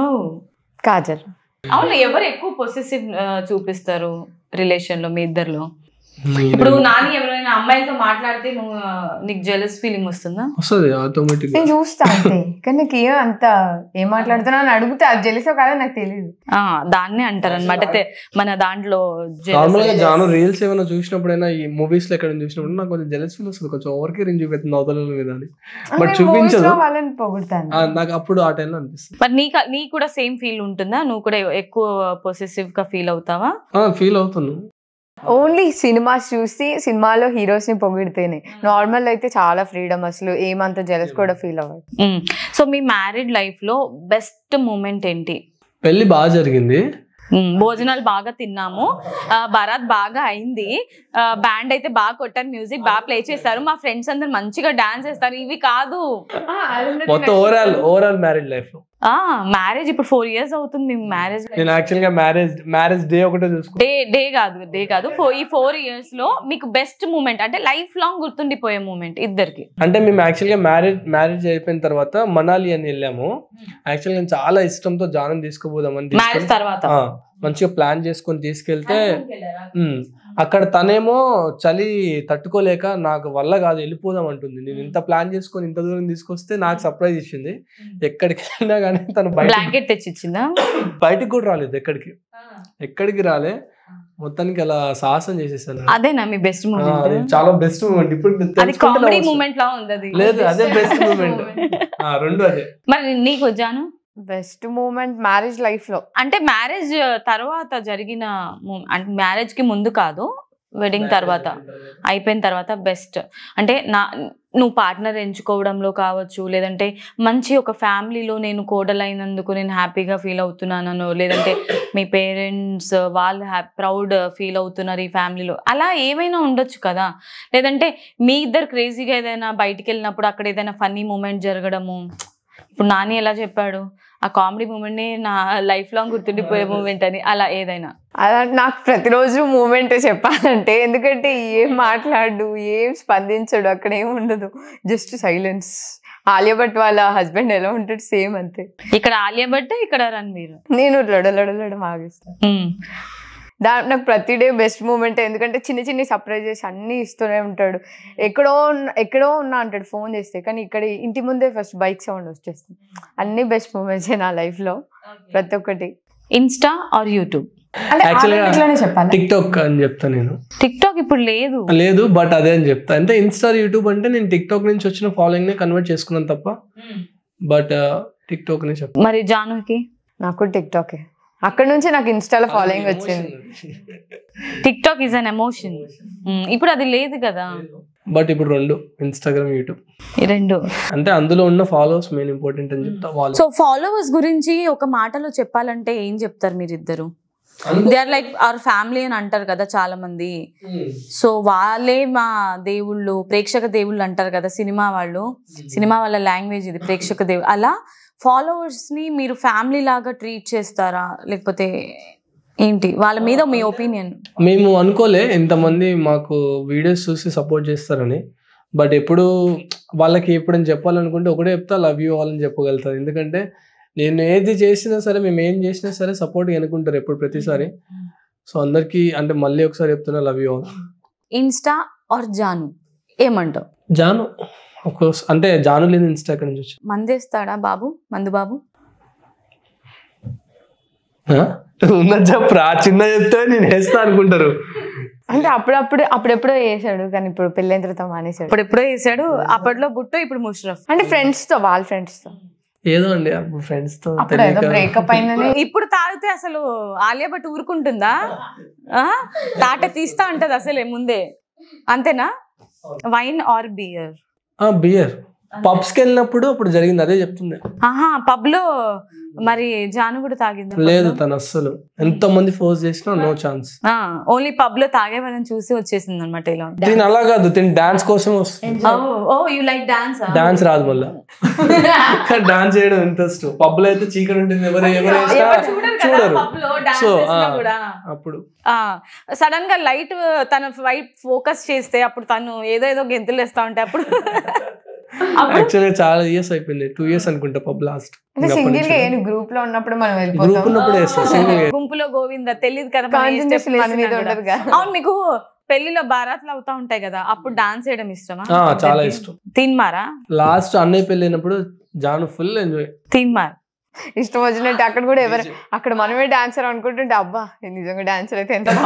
కాజల్ అవును ఎవరు ఎక్కువ పొసెసివ్ చూపిస్తారు రిలేషన్ లో మీ ఇద్దరిలో ఇప్పుడు నాని ఎవరైనా అమ్మాయిలతో మాట్లాడితే నువ్వు ఆ, నీకు జెలస్ ఫీలింగ్ వస్తుందా వస్తుంది ఆటోమేటిక్ నేను చూస్తా అంతే కానీ నాకు ఏం అంత ఏం మాట్లాడుతున్నా అని అడిగితే అది జెలిసో కాదో నాకు తెలియదు ఆ దాన్నే అంటారు అనమాట మన దాంట్లో jealous నార్మల్ గా అనేది. జాను రీల్స్ ఏమైనా చూసినప్పుడైనా ఈ మూవీస్ లో ఎక్కడ చూసినప్పుడు నాకు కొంచెం జెలస్ ఫీల్ వస్తుంది కొంచెం ఓవర్ కేరింగ్ చూపెడుతుంది అవతల మీద అని బట్ నేను చూపించదు movies లో వాళ్ళని పొగుడతాను ఆ, నాకు అప్పుడు ఆ టైంలో అనిపిస్తుంది మరి నీకు నీకు కూడా సేమ్ ఫీల్ ఉంటుందా నువ్వు కూడా ఎక్కువ పొసెసివ్ గా ఫీల్ అవుతావా ఫీల్ అవుతున్నాను ఓన్లీ సినిమాస్ చూసి సినిమాలో హీరోస్ ని పొగిడితేనే నార్మల్ అయితే చాలా ఫ్రీడమ్ అసలు ఏమంత జెలస్ కూడా ఫీల్ అవ్వదు సో మీ మ్యారీడ్ లైఫ్ లో బెస్ట్ మూమెంట్ ఏంటి పెళ్లి బాగా జరిగింది మ్మ్. భోజనాలు బాగా తిన్నాము ఆ, బరాత్ బాగా అయింది బ్యాండ్ అయితే బాగా కొట్టారు మ్యూజిక్ బాగా ప్లే చేశారు మా ఫ్రెండ్స్ అందరు మంచిగా డాన్స్ చేస్తారు ఇవి కాదు మొత్తం ఓవరాల్ ఓవరాల్ మ్యారేజ్ లైఫ్ లో ఆ మ్యారేజ్ ఇప్పుడు ఫోర్ ఇయర్స్ అవుతుంది మీ మ్యారేజ్ నేను యాక్చువల్ గా మ్యారేజ్ మ్యారేజ్ డే ఒకటే చూసుకుంటాను డే డే కాదు డే కాదు ఫో- ఈ ఫోర్ ఇయర్స్ లో మీకు బెస్ట్ మూమెంట్ అంటే లైఫ్ లాంగ్ గుర్తుండిపోయే మూమెంట్ ఇద్దరికి అంటే మేము యాక్చువల్గా మ్యారేజ్ మ్యారేజ్ అయిపోయిన తర్వాత మనాలి అని వెళ్ళాము యాక్చువల్గా నేను చాలా ఇష్టంతో జానం తీసుకుపోదామని మ్యారేజ్ తీసుకొని తర్వాత ఆ, మంచిగా ప్లాన్ చేసుకొని తీసుకెళ్తే ఉమ్, అక్కడ తనేమో చలి తట్టుకోలేక నాకు వల్ల కాదు వెళ్ళిపోదాం అంటుంది నేను ఇంత ప్లాన్ చేసుకొని ఇంత దూరం తీసుకొస్తే నాకు సర్ప్రైజ్ ఇచ్చింది ఎక్కడికి వెళ్ళినా కానీ తను బయట బ్లాంకెట్ తెచ్చి ఇచ్చిందా బయటికి కూడా రాలేదు ఎక్కడికి ఎక్కడికి రాలే మొత్తానికి అలా సాహసం చేసేసాను అదేనా మీ బెస్ట్ ఆ, అది మూమెంట్ చాలా బెస్ట్ మూమెంట్ ఇప్పుడు అది తెలుసుకుంటే కామెడీ నవ్వు వస్తుంది. మూమెంట్ లా ఉంది అది లేదు అదే బెస్ట్ మూమెంట్ రెండు అదే మరి నీకు Jaanu best moment marriage life లో అంటే మ్యారేజ్ తర్వాత జరిగిన mo- అంటే మ్యారేజ్ కి ముందు కాదు వెడ్డింగ్ తర్వాత అయిపోయిన తర్వాత బెస్ట్ అంటే నా నువ్వు పార్ట్నర్ ఎంచుకోవడంలో కావచ్చు లేదంటే మంచి ఒక ఫ్యామిలీలో నేను కోడలైనందుకు నేను హ్యాపీగా ఫీల్ అవుతున్నానో లేదంటే మీ పేరెంట్స్ వాళ్ళు హ్యా ప్రౌడ్ ఫీల్ అవుతున్నారు ఈ ఫ్యామిలీలో అలా ఏమైనా ఉండొచ్చు కదా లేదంటే మీ ఇద్దరు క్రేజీగా ఏదైనా బయటికి వెళ్ళినప్పుడు అక్కడ ఏదైనా ఫన్నీ మూమెంట్ జరగడము ఇప్పుడు నాని ఎలా చెప్పాడు ఆ కామెడీ మూమెంట్ని నా లైఫ్ లాంగ్ గుర్తుండిపోయే మూమెంట్ అని అలా ఏదైనా అలా నాకు ప్రతిరోజు మూమెంట్ చెప్పాలంటే ఎందుకంటే ఏం మాట్లాడు ఏం స్పందించడు అక్కడ ఏం ఉండదు జస్ట్ సైలెన్స్ ఆలియా భట్ వాళ్ళ హస్బెండ్ ఎలా ఉంటాడు సేమ్ అంతే ఇక్కడ ఆలియా భట్ ఇక్కడ రణ్వీర్ నేను లడలడలడ ఆగిస్తాను ఉమ్. దా నాకు ప్రతి డే బెస్ట్ మూమెంట్ ఎందుకంటే చిన్న చిన్న సర్ప్రైజెస్ అన్నీ ఇస్తూనే ఉంటాడు ఎక్కడో ఉన్న- ఎక్కడో ఉన్నా అంటాడు ఫోన్ చేస్తే కానీ ఇక్కడ ఇంటి ముందే ఫస్ట్ బైక్ సౌండ్ వచ్చేస్తుంది అన్ని బెస్ట్ మూమెంట్స్ నా లైఫ్ లో ప్రతి ఒక్కటి ఇన్స్టా ఆర్ యూట్యూబ్ అంటే Actually, ఆ రెండిట్లోనే చెప్పాలి టిక్ టాక్ అని చెప్తా నేను టిక్ టాక్ ఇప్పుడు లేదు లేదు బట్ అదే అని చెప్తా అంటే ఇన్స్టా యూట్యూబ్ అంటే నేను టిక్ టాక్ నుంచి వచ్చిన ఫాలోయింగ్ ని కన్వర్ట్ చేసుకున్నాను తప్ప బట్ టిక్ టాక్ నే చెప్తా మరి జానుకి నాకు టిక్ టాకే అక్కడ నుంచి నాకు ఇన్స్టాలో ఫాలోయింగ్ వచ్చింది TikTok is an emotion ఇప్పుడు అది లేదు కదా బట్ ఇప్పుడు రెండు ఇన్స్టాగ్రామ్ యూట్యూబ్ ఈ రెండు అంటే అందులో ఉన్న ఫాలోవర్స్ మెయిన్ ఇంపార్టెంట్ అని చెప్తా వాళ్ళు సో ఫాలోవర్స్ గురించి ఒక మాటలో చెప్పాలంటే ఏం చెప్తారు మీరిద్దరు they are like our family అని అంటారు కదా చాలా మంది సో వాళ్ళే మా దేవుళ్ళు ప్రేక్షక దేవుళ్ళు అంటారు కదా సినిమా వాళ్ళు సినిమా వాళ్ళ లాంగ్వేజ్ ఇది ప్రేక్షక దేవుడు అలా ఫాలోవర్స్ ని మీరు ఫ్యామిలీ లాగా ట్రీట్ చేస్తారా లేకపోతే ఏంటి వాళ్ళ మీద మీ ఒపీనియన్ మేము అనుకోలే ఇంతమంది మాకు వీడియోస్ చూసి సపోర్ట్ చేస్తారని బట్ ఎప్పుడు వాళ్ళకి ఎప్పుడైనా చెప్పాలనుకుంటే ఒకటే చెప్తా లవ్ యూ ఆల్ అని చెప్పగలుగుతాను ఎందుకంటే నేను ఏది చేసినా సరే మేము ఏం చేసినా సరే సపోర్ట్ అనుకుంటారు ఎప్పుడు ప్రతిసారి సో అందరికీ అంటే మళ్ళీ ఒకసారి చెప్తున్నా love you all insta or Jaanu ఏమంటావు జాను కోర్స్ అంటే జాను లేదు ఇన్స్టా అక్కడి నుంచి వచ్చి మందేస్తాడా బాబు మందు బాబు ఉన్నది చెప్పరా చిన్న చెప్తే నేను వేస్తా అనుకుంటారు అంటే అప్పుడప్పుడు అప్పుడెప్పుడో వేసాడు కానీ ఇప్పుడు పెళ్ళైన తర్వాత మానేశాడు ఇప్పుడు ఎప్పుడో వేసాడు అప్పట్లో బుట్టు ఇప్పుడు ముషరఫ్ అంటే ఫ్రెండ్స్ తో వాళ్ళ ఫ్రెండ్స్ తో ఏదో అండి అప్పుడు ఫ్రెండ్స్ తో అప్పుడు ఏదో తెలియక- బ్రేకప్ అయిందని ఇప్పుడు తాగితే అసలు ఆలియా భట్ ఊరుకుంటుందా ఆ? తాట తీస్తా ఉంటది అసలే ముందే అంతేనా వైన్ ఆర్ బియర్ ఆ బియర్ పబ్స్ కి వెళ్ళినప్పుడు అప్పుడు జరిగింది అదే చెప్తుంది ఆహా పబ్ లో మరి జాను కూడా తాగింది లేదు తను అస్సలు ఎంత మంది ఫోర్స్ చేసినా నో ఛాన్స్ ఓన్లీ పబ్ లో తాగే వాళ్ళని చూసి వచ్చేసింది అనమాట ఇలా తిని అలా కాదు తిని డాన్స్ కోసం వస్తుంది oh you like dance dance రాదు మళ్ళా డాన్స్ చేయడం ఇంట్రెస్ట్ పబ్ లో అయితే చీకటి ఉంటుంది ఎవరు ఎవరు వేసినా చూడరు సో అప్పుడు సడన్ గా లైట్ తన వైట్ ఫోకస్ చేస్తే అప్పుడు తను ఏదో ఏదో గెంతులు వేస్తా ఉంటే అప్పుడు యాక్చువల్గా చాలా ఇయర్స్ అయిపోయింది టూ ఇయర్స్ అనుకుంటా పబ్ లాస్ట్ అంటే సింగిల్ గా ఏను గ్రూప్ లో ఉన్నప్పుడు మనం గ్రూప్ వెళ్ళిపోతాం ఉన్నప్పుడు వేస్తా సింగిల్ గుంపులో గోవింద తెలియదు కదా మనం ఏ Concentration step మన మీద వేసినా కూడా. ఉండదు కదా. అవును మీకు పెళ్లిలో బారాత్లు అవుతా ఉంటాయి కదా అప్పుడు డాన్స్ చేయడం ఇష్టమా చాలా ఇష్టం తీన్మారా లాస్ట్ అన్నయ్య పెళ్ళి అయినప్పుడు జాను ఫుల్ ఎంజాయ్ తీన్మార్ ఇష్టం వచ్చినట్టు అక్కడ కూడా ఎవరు అక్కడ మనమే డాన్సర్ అనుకుంటుంటే అబ్బా ఇది నిజంగా డాన్సర్ అయితే ఎంత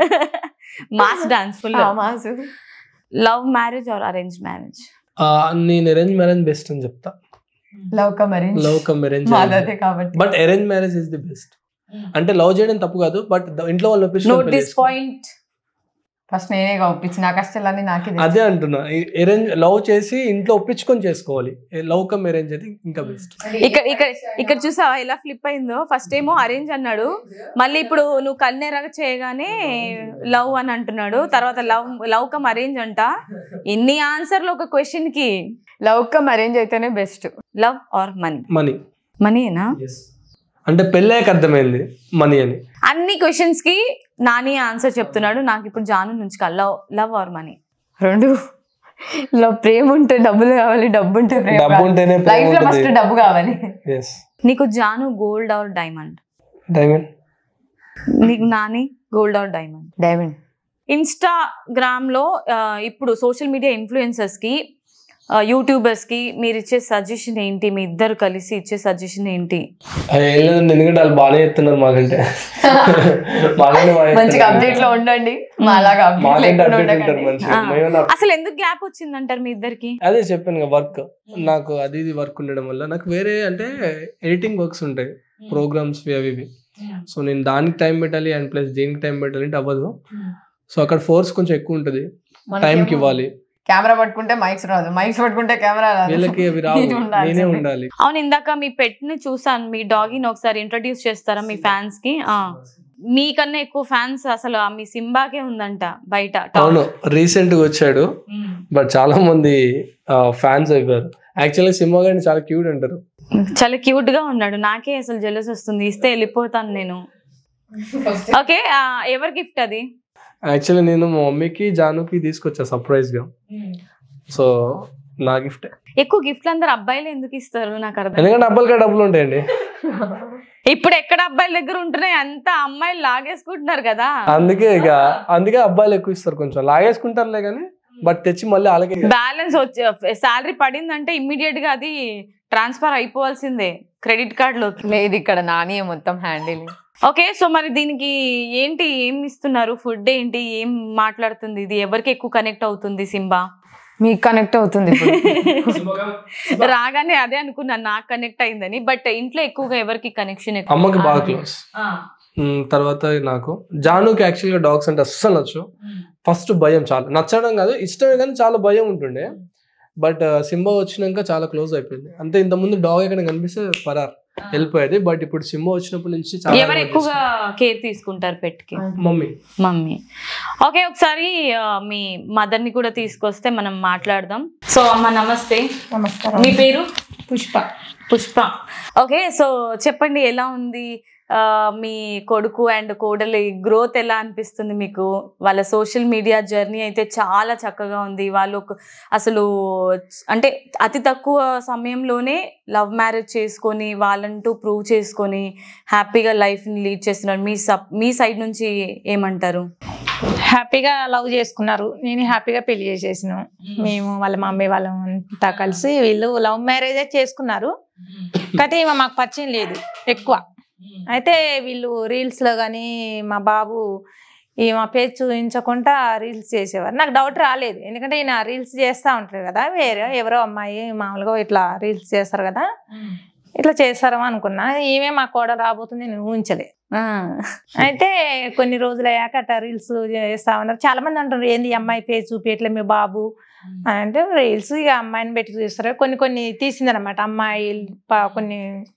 mass dance full mass love marriage or arrange marriage నేను అరేంజ్ మ్యారేజ్ బెస్ట్ అని చెప్తా love come love come arrange మాదే కాబట్టి but arrange marriage is the best అంటే లవ్ చేయడం తప్పు కాదు బట్ ఇంట్లో వాళ్ళు నోట్ ఒప్పించుకొని దిస్ పాయింట్ ఫస్ట్ నేనే ఒప్పించి నా కష్టాలన్నీ నాకే తెలుసు. అదే అంటున్నా అరేంజ్ లవ్ చేసి ఇంట్లో ఒప్పించుకొని చేసుకోవాలి లవ్ కమ్ అరేంజ్ అయితే ఇంకా బెస్ట్ ఇక్కడ ఇక్కడ ఇక్కడ చూసావా ఎలా ఫ్లిప్ అయిందో ఫస్ట్ ఏమో అరేంజ్ అన్నాడు మళ్ళీ ఇప్పుడు నువ్వు కన్నెరగ చేయగానే లవ్ అని అంటున్నాడు తర్వాత లవ్ లవ్ కమ్ అరేంజ్ అంట ఇన్ని ఆన్సర్లు ఒక క్వశ్చన్ కి లవ్ కమ్ అరేంజ్ అయితేనే best love or money money మనీనా అంటే పెళ్ళాక అర్థమైంది మనీ అని అన్ని క్వశ్చన్స్ కి నాని ఆన్సర్ చెప్తున్నాడు నాకు ఇప్పుడు జాను నుంచి లవ్ లవ్ ఆర్ మనీ రెండు లవ్ ప్రేమ ఉంటే డబ్బులు కావాలి డబ్బు ఉంటే ప్రేమ డబ్బు ఉంటేనే లైఫ్ లో ఫస్ట్ ప్రేమ డబ్బు కావాలి ఎస్ నీకు Jaanu gold or diamond diamond నీకు Nani gold or diamond diamond Instagram లో ఆ, ఇప్పుడు సోషల్ మీడియా ఇన్ఫ్లుయెన్సర్స్ కి ఆ, యూట్యూబర్స్ కి మీరు ఇచ్చే సజెషన్ ఏంటి మీ ఇద్దరు కలిసి ఇచ్చే సజెషన్ ఏంటి అది ఏం లేదండి ఎందుకంటే వాళ్ళు బాగానే చెప్తున్నారు మాకంటే మాకంటే బాగా మంచిగా చెప్తున్నారు. అప్డేట్ లో ఉండండి మా అలాగా update మాకంటే లేకుండా అప్డేట్ ఉంటారు ఉండకండి. మంచిగా ఆ. మేమన్నా అసలు ఎందుకు గ్యాప్ వచ్చింది అంటారు మీ ఇద్దరికి అదే చెప్పాను వర్క్ నాకు అది ఇది వర్క్ ఉండడం వల్ల నాకు వేరే అంటే ఎడిటింగ్ వర్క్స్ ఉంటాయి ప్రోగ్రామ్స్ అవి ఇవి సో నేను దానికి టైం పెట్టాలి అండ్ ప్లస్ దీనికి టైం పెట్టాలి అంటే అవ్వదు సో అక్కడ ఫోర్స్ కొంచెం ఎక్కువ ఉంటుంది టైంకి ఇవ్వాలి కెమెరా పట్టుకుంటే మైక్స్ రాదు మైక్స్ పట్టుకుంటే కెమెరా రాదు వీళ్ళకి అవి రావు ఇది ఉండాల్సిందే. నేనే ఉండాలి అవును ఇందాక మీ పెట్ ని చూసాను మీ డాగీని ఒకసారి ఇంట్రడ్యూస్ చేస్తారా మీ ఫ్యాన్స్ కి ఆ. మీకన్నా ఎక్కువ ఫ్యాన్స్ అసలు ఆ మీ సింబాకే ఉందంట బయట అవును రీసెంట్ గా వచ్చాడు బట్ చాలా మంది ఫ్యాన్స్ అయిపోయారు యాక్చువల్గా సినిమా గారిని చాలా క్యూట్ అంటారు చాలా క్యూట్ గా ఉన్నాడు నాకే అసలు జెలస్ వస్తుంది ఇస్తే వెళ్ళిపోతాను నేను ఓకే ఎవరి గిఫ్ట్ అది యాక్చువల్లీ నేను మా మమ్మీకి జానుకి తీసుకొచ్చా సర్ప్రైజ్ గా సో నా గిఫ్ట్ ఎక్కువ గిఫ్ట్లు అందరు అబ్బాయిలు ఎందుకు ఇస్తారు నాకు అర్థం ఎందుకంటే అబ్బాయిలకి డబ్బులు ఉంటాయండి ఇప్పుడు ఎక్కడ అబ్బాయిల దగ్గర ఉంటున్నాయి అంత అమ్మాయిలు లాగేసుకుంటున్నారు కదా అందుకే ఇక అందుకే అబ్బాయిలు ఎక్కువ ఇస్తారు కొంచెం లాగేసుకుంటారులే కానీ బట్ తెచ్చి మళ్ళీ అలాగే బ్యాలెన్స్ వచ్చి శాలరీ పడిందంటే ఇమ్మీడియట్ గా అది ట్రాన్స్ఫర్ అయిపోవాల్సిందే క్రెడిట్ కార్డ్ లోకి లేదు ఇక్కడ నాని మొత్తం హ్యాండిల్ ఓకే సో మరి దీనికి ఏంటి ఏం ఇస్తున్నారు ఫుడ్ ఏంటి ఏం మాట్లాడుతుంది ఇది ఎవరికి ఎక్కువ కనెక్ట్ అవుతుంది సింబా మీకు కనెక్ట్ అవుతుంది ఇప్పుడు రాగానే అదే అనుకున్నాను నాకు కనెక్ట్ అయిందని బట్ ఇంట్లో ఎక్కువగా ఎవరికి కనెక్షన్ అమ్మకి బాగా క్లోజ్ తర్వాత నాకు జానుకి యాక్చువల్గా డాగ్స్ అంటే అస్సలు నచ్చు ఫస్ట్ భయం చాలా నచ్చడం కాదు ఇష్టమే కానీ చాలా భయం ఉంటుండే బట్ సింబా వచ్చినాక చాలా క్లోజ్ అయిపోయింది అంతే ఇంత ముందు డాగ్ ఎక్కడ కనిపిస్తే పరార్ వెళ్ళిపోయేది బట్ ఇప్పుడు సింబా వచ్చినప్పటి నుంచి చాలా ఎవరు అలవాటు ఎక్కువగా కేర్ తీసుకుంటారు పెట్ కి చేసింది. మమ్మీ మమ్మీ ఓకే ఒకసారి ఆ, మీ మదర్ ని కూడా తీసుకొస్తే మనం మాట్లాడదాం సో అమ్మ నమస్తే నమస్కారం మీ పేరు పుష్ప పుష్ప ఓకే సో చెప్పండి ఎలా ఉంది ఆ, మీ కొడుకు అండ్ కోడలి గ్రోత్ ఎలా అనిపిస్తుంది మీకు వాళ్ళ సోషల్ మీడియా జర్నీ అయితే చాలా చక్కగా ఉంది వాళ్ళు ఒక- అసలు అంటే అతి తక్కువ సమయంలోనే లవ్ మ్యారేజ్ చేసుకొని వాళ్ళంటూ ప్రూవ్ చేసుకొని హ్యాపీగా లైఫ్ని లీడ్ చేస్తున్నారు మీ సప్ మీ సైడ్ నుంచి ఏమంటారు హ్యాపీగా లవ్ చేసుకున్నారు నేను హ్యాపీగా పెళ్లి చేసేసిన మేము వాళ్ళ మమ్మీ వాళ్ళం అంతా కలిసి వీళ్ళు లవ్ మ్యారేజే చేసుకున్నారు కానీ ఈమె మాకు పరిచయం లేదు ఎక్కువ అయితే వీళ్ళు రీల్స్లో కానీ మా బాబు ఈ మా పేజ్ చూపించకుండా రీల్స్ చేసేవారు నాకు డౌట్ రాలేదు ఎందుకంటే ఈయన రీల్స్ చేస్తూ ఉంటారు కదా వేరే ఎవరో అమ్మాయి మామూలుగా ఇట్లా రీల్స్ చేస్తారు కదా ఇట్లా చేస్తారేమో అనుకున్నా ఈమె మా కోడ రాబోతుంది నేను ఊహించలే ఆ. అయితే కొన్ని రోజులు అయ్యాక అట్లా రీల్స్ చేస్తా ఉన్నారు చాలా మంది అంటారు ఏంది ఈ అమ్మాయి పేజ్ చూపించట్లే మీ బాబు అని అంటే రీల్స్ ఇక అమ్మాయిని పెట్టి చూస్తారు కొన్ని కొన్ని తీసిందనమాట అమ్మాయి ప- కొన్ని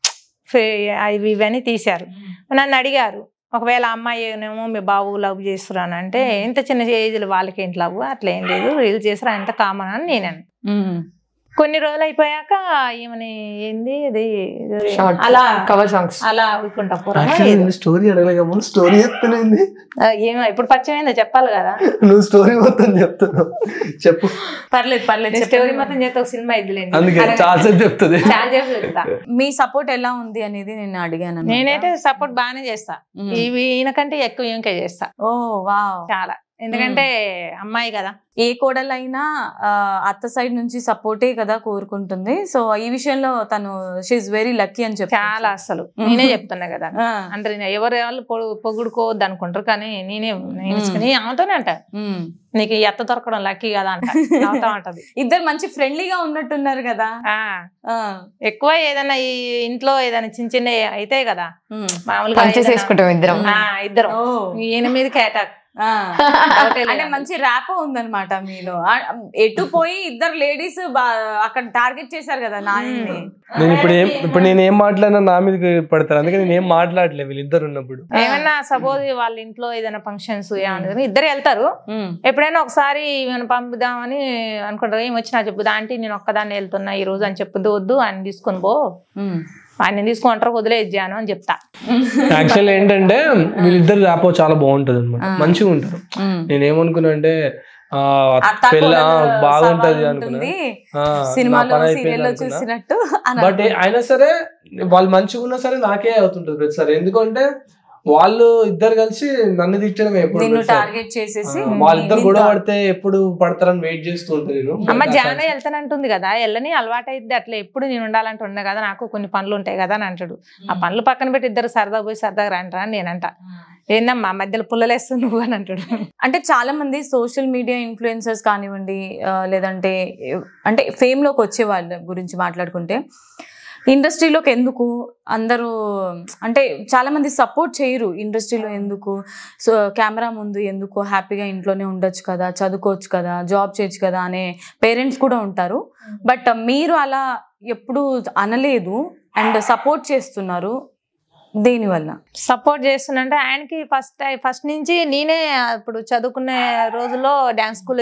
ఫే- అవి ఇవన్నీ తీశారు నన్ను అడిగారు ఒకవేళ అమ్మాయి ఏమో మీ బాబు లవ్ చేస్తున్నాను అంటే ఎంత చిన్న ఏజ్లో వాళ్ళకి ఏంటి లవ్ అట్లా ఏం లేదు రీల్స్ చేస్తారు అంత కామన్ అని నేను అన్నా. ఉమ్. కొన్ని రోజులు అయిపోయాక ఏమని ఏంది ఇది షార్ట్ అలా కవర్ సాంగ్స్ అలా ఊరుకుంటా పోరా స్టోరీ అడగలేక ముందు స్టోరీ చెప్తానేంది ఏమో ఇప్పుడు పరిచయం అయిందో చెప్పాలి కదా నువ్వు స్టోరీ మొత్తం చెప్తున్నావు చెప్పు పర్లేదు పర్లేదు స్టోరీ చెప్పండి. మొత్తం చేస్తే ఒక సినిమా ఇద్దులేండి అందుకే అరే, చాలా సేపు చెప్తుంది చాలా సేపు చెప్తా మీ సపోర్ట్ ఎలా ఉంది అనేది నేను అడిగాను అన్నమాట. నేనైతే సపోర్ట్ బాగానే చేస్తా ఉమ్. ఇవి ఈయనకంటే ఎక్కువ ఇంకే చేస్తా ఓ వావ్ చాలా ఎందుకంటే అమ్మాయి కదా ఏ కోడలైనా ఆ, అత్త సైడ్ నుంచి సపోర్టే కదా కోరుకుంటుంది సో ఈ విషయంలో తను షీఈ్ వెరీ లక్కీ అని చెప్పి చాలా అసలు నేనే చెప్తున్నా కదా ఆ, అంటే నేను ఎవరు వాళ్ళు పొ- పొగుడుకోవద్దు అనుకుంటారు కానీ నేనే నేను నేను ఆమెతోనే అంట ఉమ్. నీకు ఈ ఎత్త దొరకడం లక్కీ కదా అంట నవ్వుతా ఉంటది ఇద్దరు మంచి ఫ్రెండ్లీగా ఉన్నట్టున్నారు కదా ఆ, ఆ, ఎక్కువ ఏదైనా ఈ ఇంట్లో ఏదైనా చిన్న చిన్న అయితే కదా ఉమ్. మామూలుగా పంచెస్ ఏదైనా- వేసుకుంటాం ఇద్దరం ఆ, ఇద్దరం ఓ ఈయన మీదకి అటాక్ ఆ. డౌటే లేదు. అంటే మంచి ర్యాప్ ఉందన్నమాట మీలో ఆ, ఎటు పోయి ఇద్దరు లేడీస్ అక్కడ టార్గెట్ చేశారు కదా నాయన్ని నేను ఇప్పుడు ఏం ఇప్పుడు నేను ఏం మాట్లాడినా నా మీదకి పడతారు అందుకే నేను ఏం మాట్లాడలే వీళ్ళిద్దరు ఉన్నప్పుడు ఏమన్నా సపోజ్ వాళ్ళ ఇంట్లో ఏదైనా ఫంక్షన్స్ ఏమన్నా ఇద్దరు వెళ్తారు ఉమ్. ఎప్పుడైనా ఒకసారి మనం పంపుదామని అనుకుంటారు ఏం వచ్చినా చెప్పుదా అంటే నేను ఒక్కదాన్ని వెళ్తున్నా ఈ రోజు అని చెప్పుద్దు వద్దు ఆయన తీసుకొని పో ఉమ్. ఆయన తీసుకుంటారు వదిలేజ్జాను అని చెప్తా యాక్చువల్ ఏంటంటే వీళ్ళిద్దరు ర్యాపో చాలా బాగుంటది అనమాట మంచిగా ఉంటారు ఉమ్. నేనేమనుకున్నా అంటే ఆ, అత్త పెళ్ళ ఆ, కోడలు బాగుంటది సవాలు అనుకున్నా ఉంటుంది. ఆ, నా సినిమాలో పని అయిపోయింది సీరియల్లో అనుకున్నా. చూసినట్టు అని బట్ అనుకున్నా. అయినా సరే వాళ్ళు మంచిగా ఉన్నా సరే నాకే అవుతుంటది ప్రతిసారి ఎందుకంటే వాళ్ళు ఇద్దరు కలిసి నన్ను తిట్టడమే ఎప్పుడు నిన్ను ప్రతిసారి. టార్గెట్ చేసేసి ఆ, వాళ్ళిద్దరు నిన్ను గొడవ tar- పడితే ఎప్పుడు పడతారని వెయిట్ చేస్తూ ఉంటాను నేను అమ్మ జాన వెళ్తానంటుంది కదా వెళ్ళని అలవాటు అయితే అట్లా ఎప్పుడు నేను ఉండాలంటే ఉన్నా కదా నాకు కొన్ని పనులు ఉంటాయి కదా అని అంటాడు ఆ పనులు పక్కన పెట్టి ఇద్దరు సరదా పోయి సరదాగా రంటారా అని నేనంట ఏందమ్మా మధ్యలో పుల్లలేస్తు నువ్వు అని అంటాడు అంటే చాలా మంది సోషల్ మీడియా ఇన్ఫ్లుయెన్సర్స్ కానివ్వండి ఆ, లేదంటే ఎ- అంటే ఫేమ్ లోకి వచ్చే వాళ్ళ గురించి మాట్లాడుకుంటే ఇండస్ట్రీలోకి ఎందుకు అందరూ అంటే చాలా మంది సపోర్ట్ చేయరు ఇండస్ట్రీలో ఎందుకు సో కెమెరా ముందు ఎందుకు హ్యాపీగా ఇంట్లోనే ఉండొచ్చు కదా చదువుకోవచ్చు కదా జాబ్ చేయొచ్చు కదా అనే పేరెంట్స్ కూడా ఉంటారు బట్ మీరు అలా ఎప్పుడు అనలేదు అండ్ సపోర్ట్ చేస్తున్నారు దేనివల్ల సపోర్ట్ చేస్తున్నంటే ఆయనకి ఫస్ట్ ఫస్ట్ నుంచి నేనే ఇప్పుడు చదువుకునే రోజుల్లో డ్యాన్స్ స్కూల్లో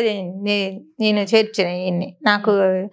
నేను చేర్చిన ఈయన్ని నాకు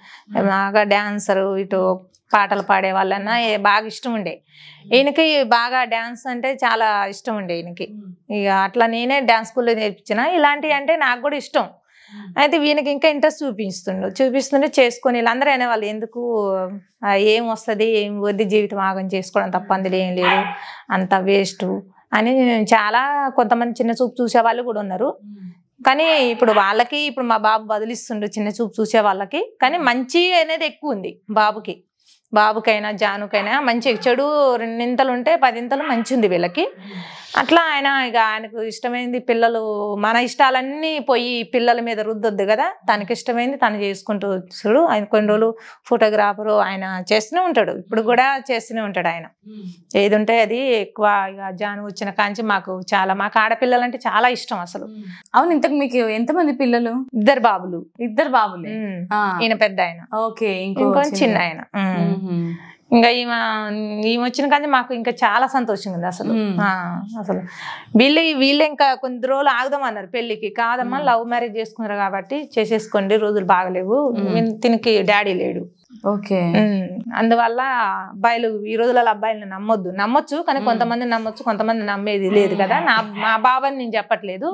బాగా డాన్సరు ఇటు పాటలు పాడే వాళ్ళన్నా ఏ- బాగా ఇష్టం ఉండే ఈయనకి బాగా డ్యాన్స్ అంటే చాలా ఇష్టం ఉండే ఈయనకి ఇక అట్లా నేనే డ్యాన్స్ స్కూల్లో నేర్పించిన ఇలాంటివి అంటే నాకు కూడా ఇష్టం అయితే వీనికి ఇంకా ఇంట్రెస్ట్ చూపిస్తుండు చూపిస్తుంటే చేసుకొని వీళ్ళందరూ అనేవాళ్ళు ఎందుకు ఆ, ఏం వస్తుంది ఏం వద్ది జీవితం ఆగం చేసుకోవడం తప్ప అందులో ఏం లేదు అంత వేస్ట్ అని చాలా కొంతమంది చిన్న చూపు చూసే వాళ్ళు కూడా ఉన్నారు కానీ ఇప్పుడు వాళ్ళకి ఇప్పుడు మా బాబు బదిలిస్తుండు చిన్న చూపు చూసే వాళ్ళకి కానీ మంచి అనేది ఎక్కువ ఉంది బాబుకి బాబుకైనా జానుకైనా మంచి చెడు రెండింతలు ఉంటే పదింతలు మంచి ఉంది వీళ్ళకి అట్లా ఆయన ఇక ఆయనకు ఇష్టమైంది పిల్లలు మన ఇష్టాలన్నీ పోయి పిల్లల మీద రుద్దొద్దు కదా తనకి ఇష్టమైంది తను చేసుకుంటూ చూడు ఆయన కొన్ని రోజులు ఫోటోగ్రాఫరు ఆయన చేస్తూనే ఉంటాడు ఇప్పుడు కూడా చేస్తూనే ఉంటాడు ఆయన ఏది ఉంటే అది ఎక్కువ ఇక జాను వచ్చిన కాంచి మాకు చాలా మాకు ఆడపిల్లలంటే చాలా ఇష్టం అసలు అవును ఇంతకు మీకు ఎంతమంది పిల్లలు ఇద్దరు బాబులు ఇద్దరు బాబులే ఉమ్. ఆ, ఈయన పెద్ద ఆయన ఓకే ఇంకో ఇంకో చిన్న- చిన్న ఆయన ఉమ్. మ్మ్. ఇంకా ఈమె ఈమె వచ్చిన కానీ మాకు ఇంకా చాలా సంతోషంగా ఉంది అసలు మ్మ్. ఆ, అసలు వీళ్ళు వీళ్ళు ఇంకా కొన్ని రోజులు ఆగుదామన్నారు పెళ్లికి కాదమ్మా లవ్ మ్యారేజ్ చేసుకున్నారు కాబట్టి చేసేసుకోండి రోజులు బాగలేవు వీన్- తినికి డాడీ లేడు ఓకే ఉమ్, అందువల్ల అబ్బాయిలు ఈ రోజులలో అబ్బాయిలను నమ్మొద్దు నమ్మొచ్చు కానీ కొంతమంది నమ్మొచ్చు కొంతమంది నమ్మేది లేదు కదా నా మా బాబాని నేను చెప్పట్లేదు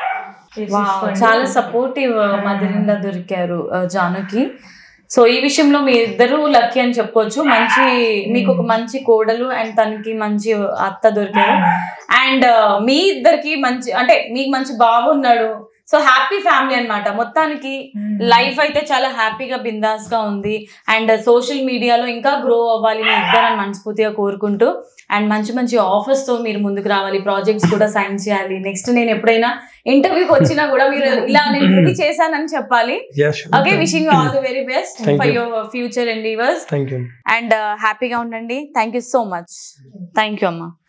చాలా సపోర్టివ్ మదర్ ఇన్ దొరికారు ఆ, జానుకి సో ఈ విషయంలో మీ ఇద్దరు లక్కీ అని చెప్పుకోవచ్చు మంచి మీకు ఒక మంచి కోడలు అండ్ తనకి మంచి అత్త దొరికారు అండ్ మీ ఇద్దరికి మంచి అంటే మీకు మంచి బాబు ఉన్నాడు సో హ్యాపీ ఫ్యామిలీ అన్నమాట మొత్తానికి లైఫ్ అయితే చాలా హ్యాపీగా బిందాస్ గా ఉంది అండ్ సోషల్ మీడియాలో ఇంకా గ్రో అవ్వాలి మీ ఇద్దరని మనస్ఫూర్తిగా కోరుకుంటూ అండ్ మంచి మంచి ఆఫర్స్ తో మీరు ముందుకు రావాలి ప్రాజెక్ట్స్ కూడా సైన్ చేయాలి నెక్స్ట్ నేను ఎప్పుడైనా ఇంటర్వ్యూకి వచ్చినా కూడా మీరు ఇలా నేను మూవీ చేశానని చెప్పాలి okay wishing all the very best Thank for you. Your future endeavours thank you and హ్యాపీగా ఉండండి thank you so much thank you అమ్మా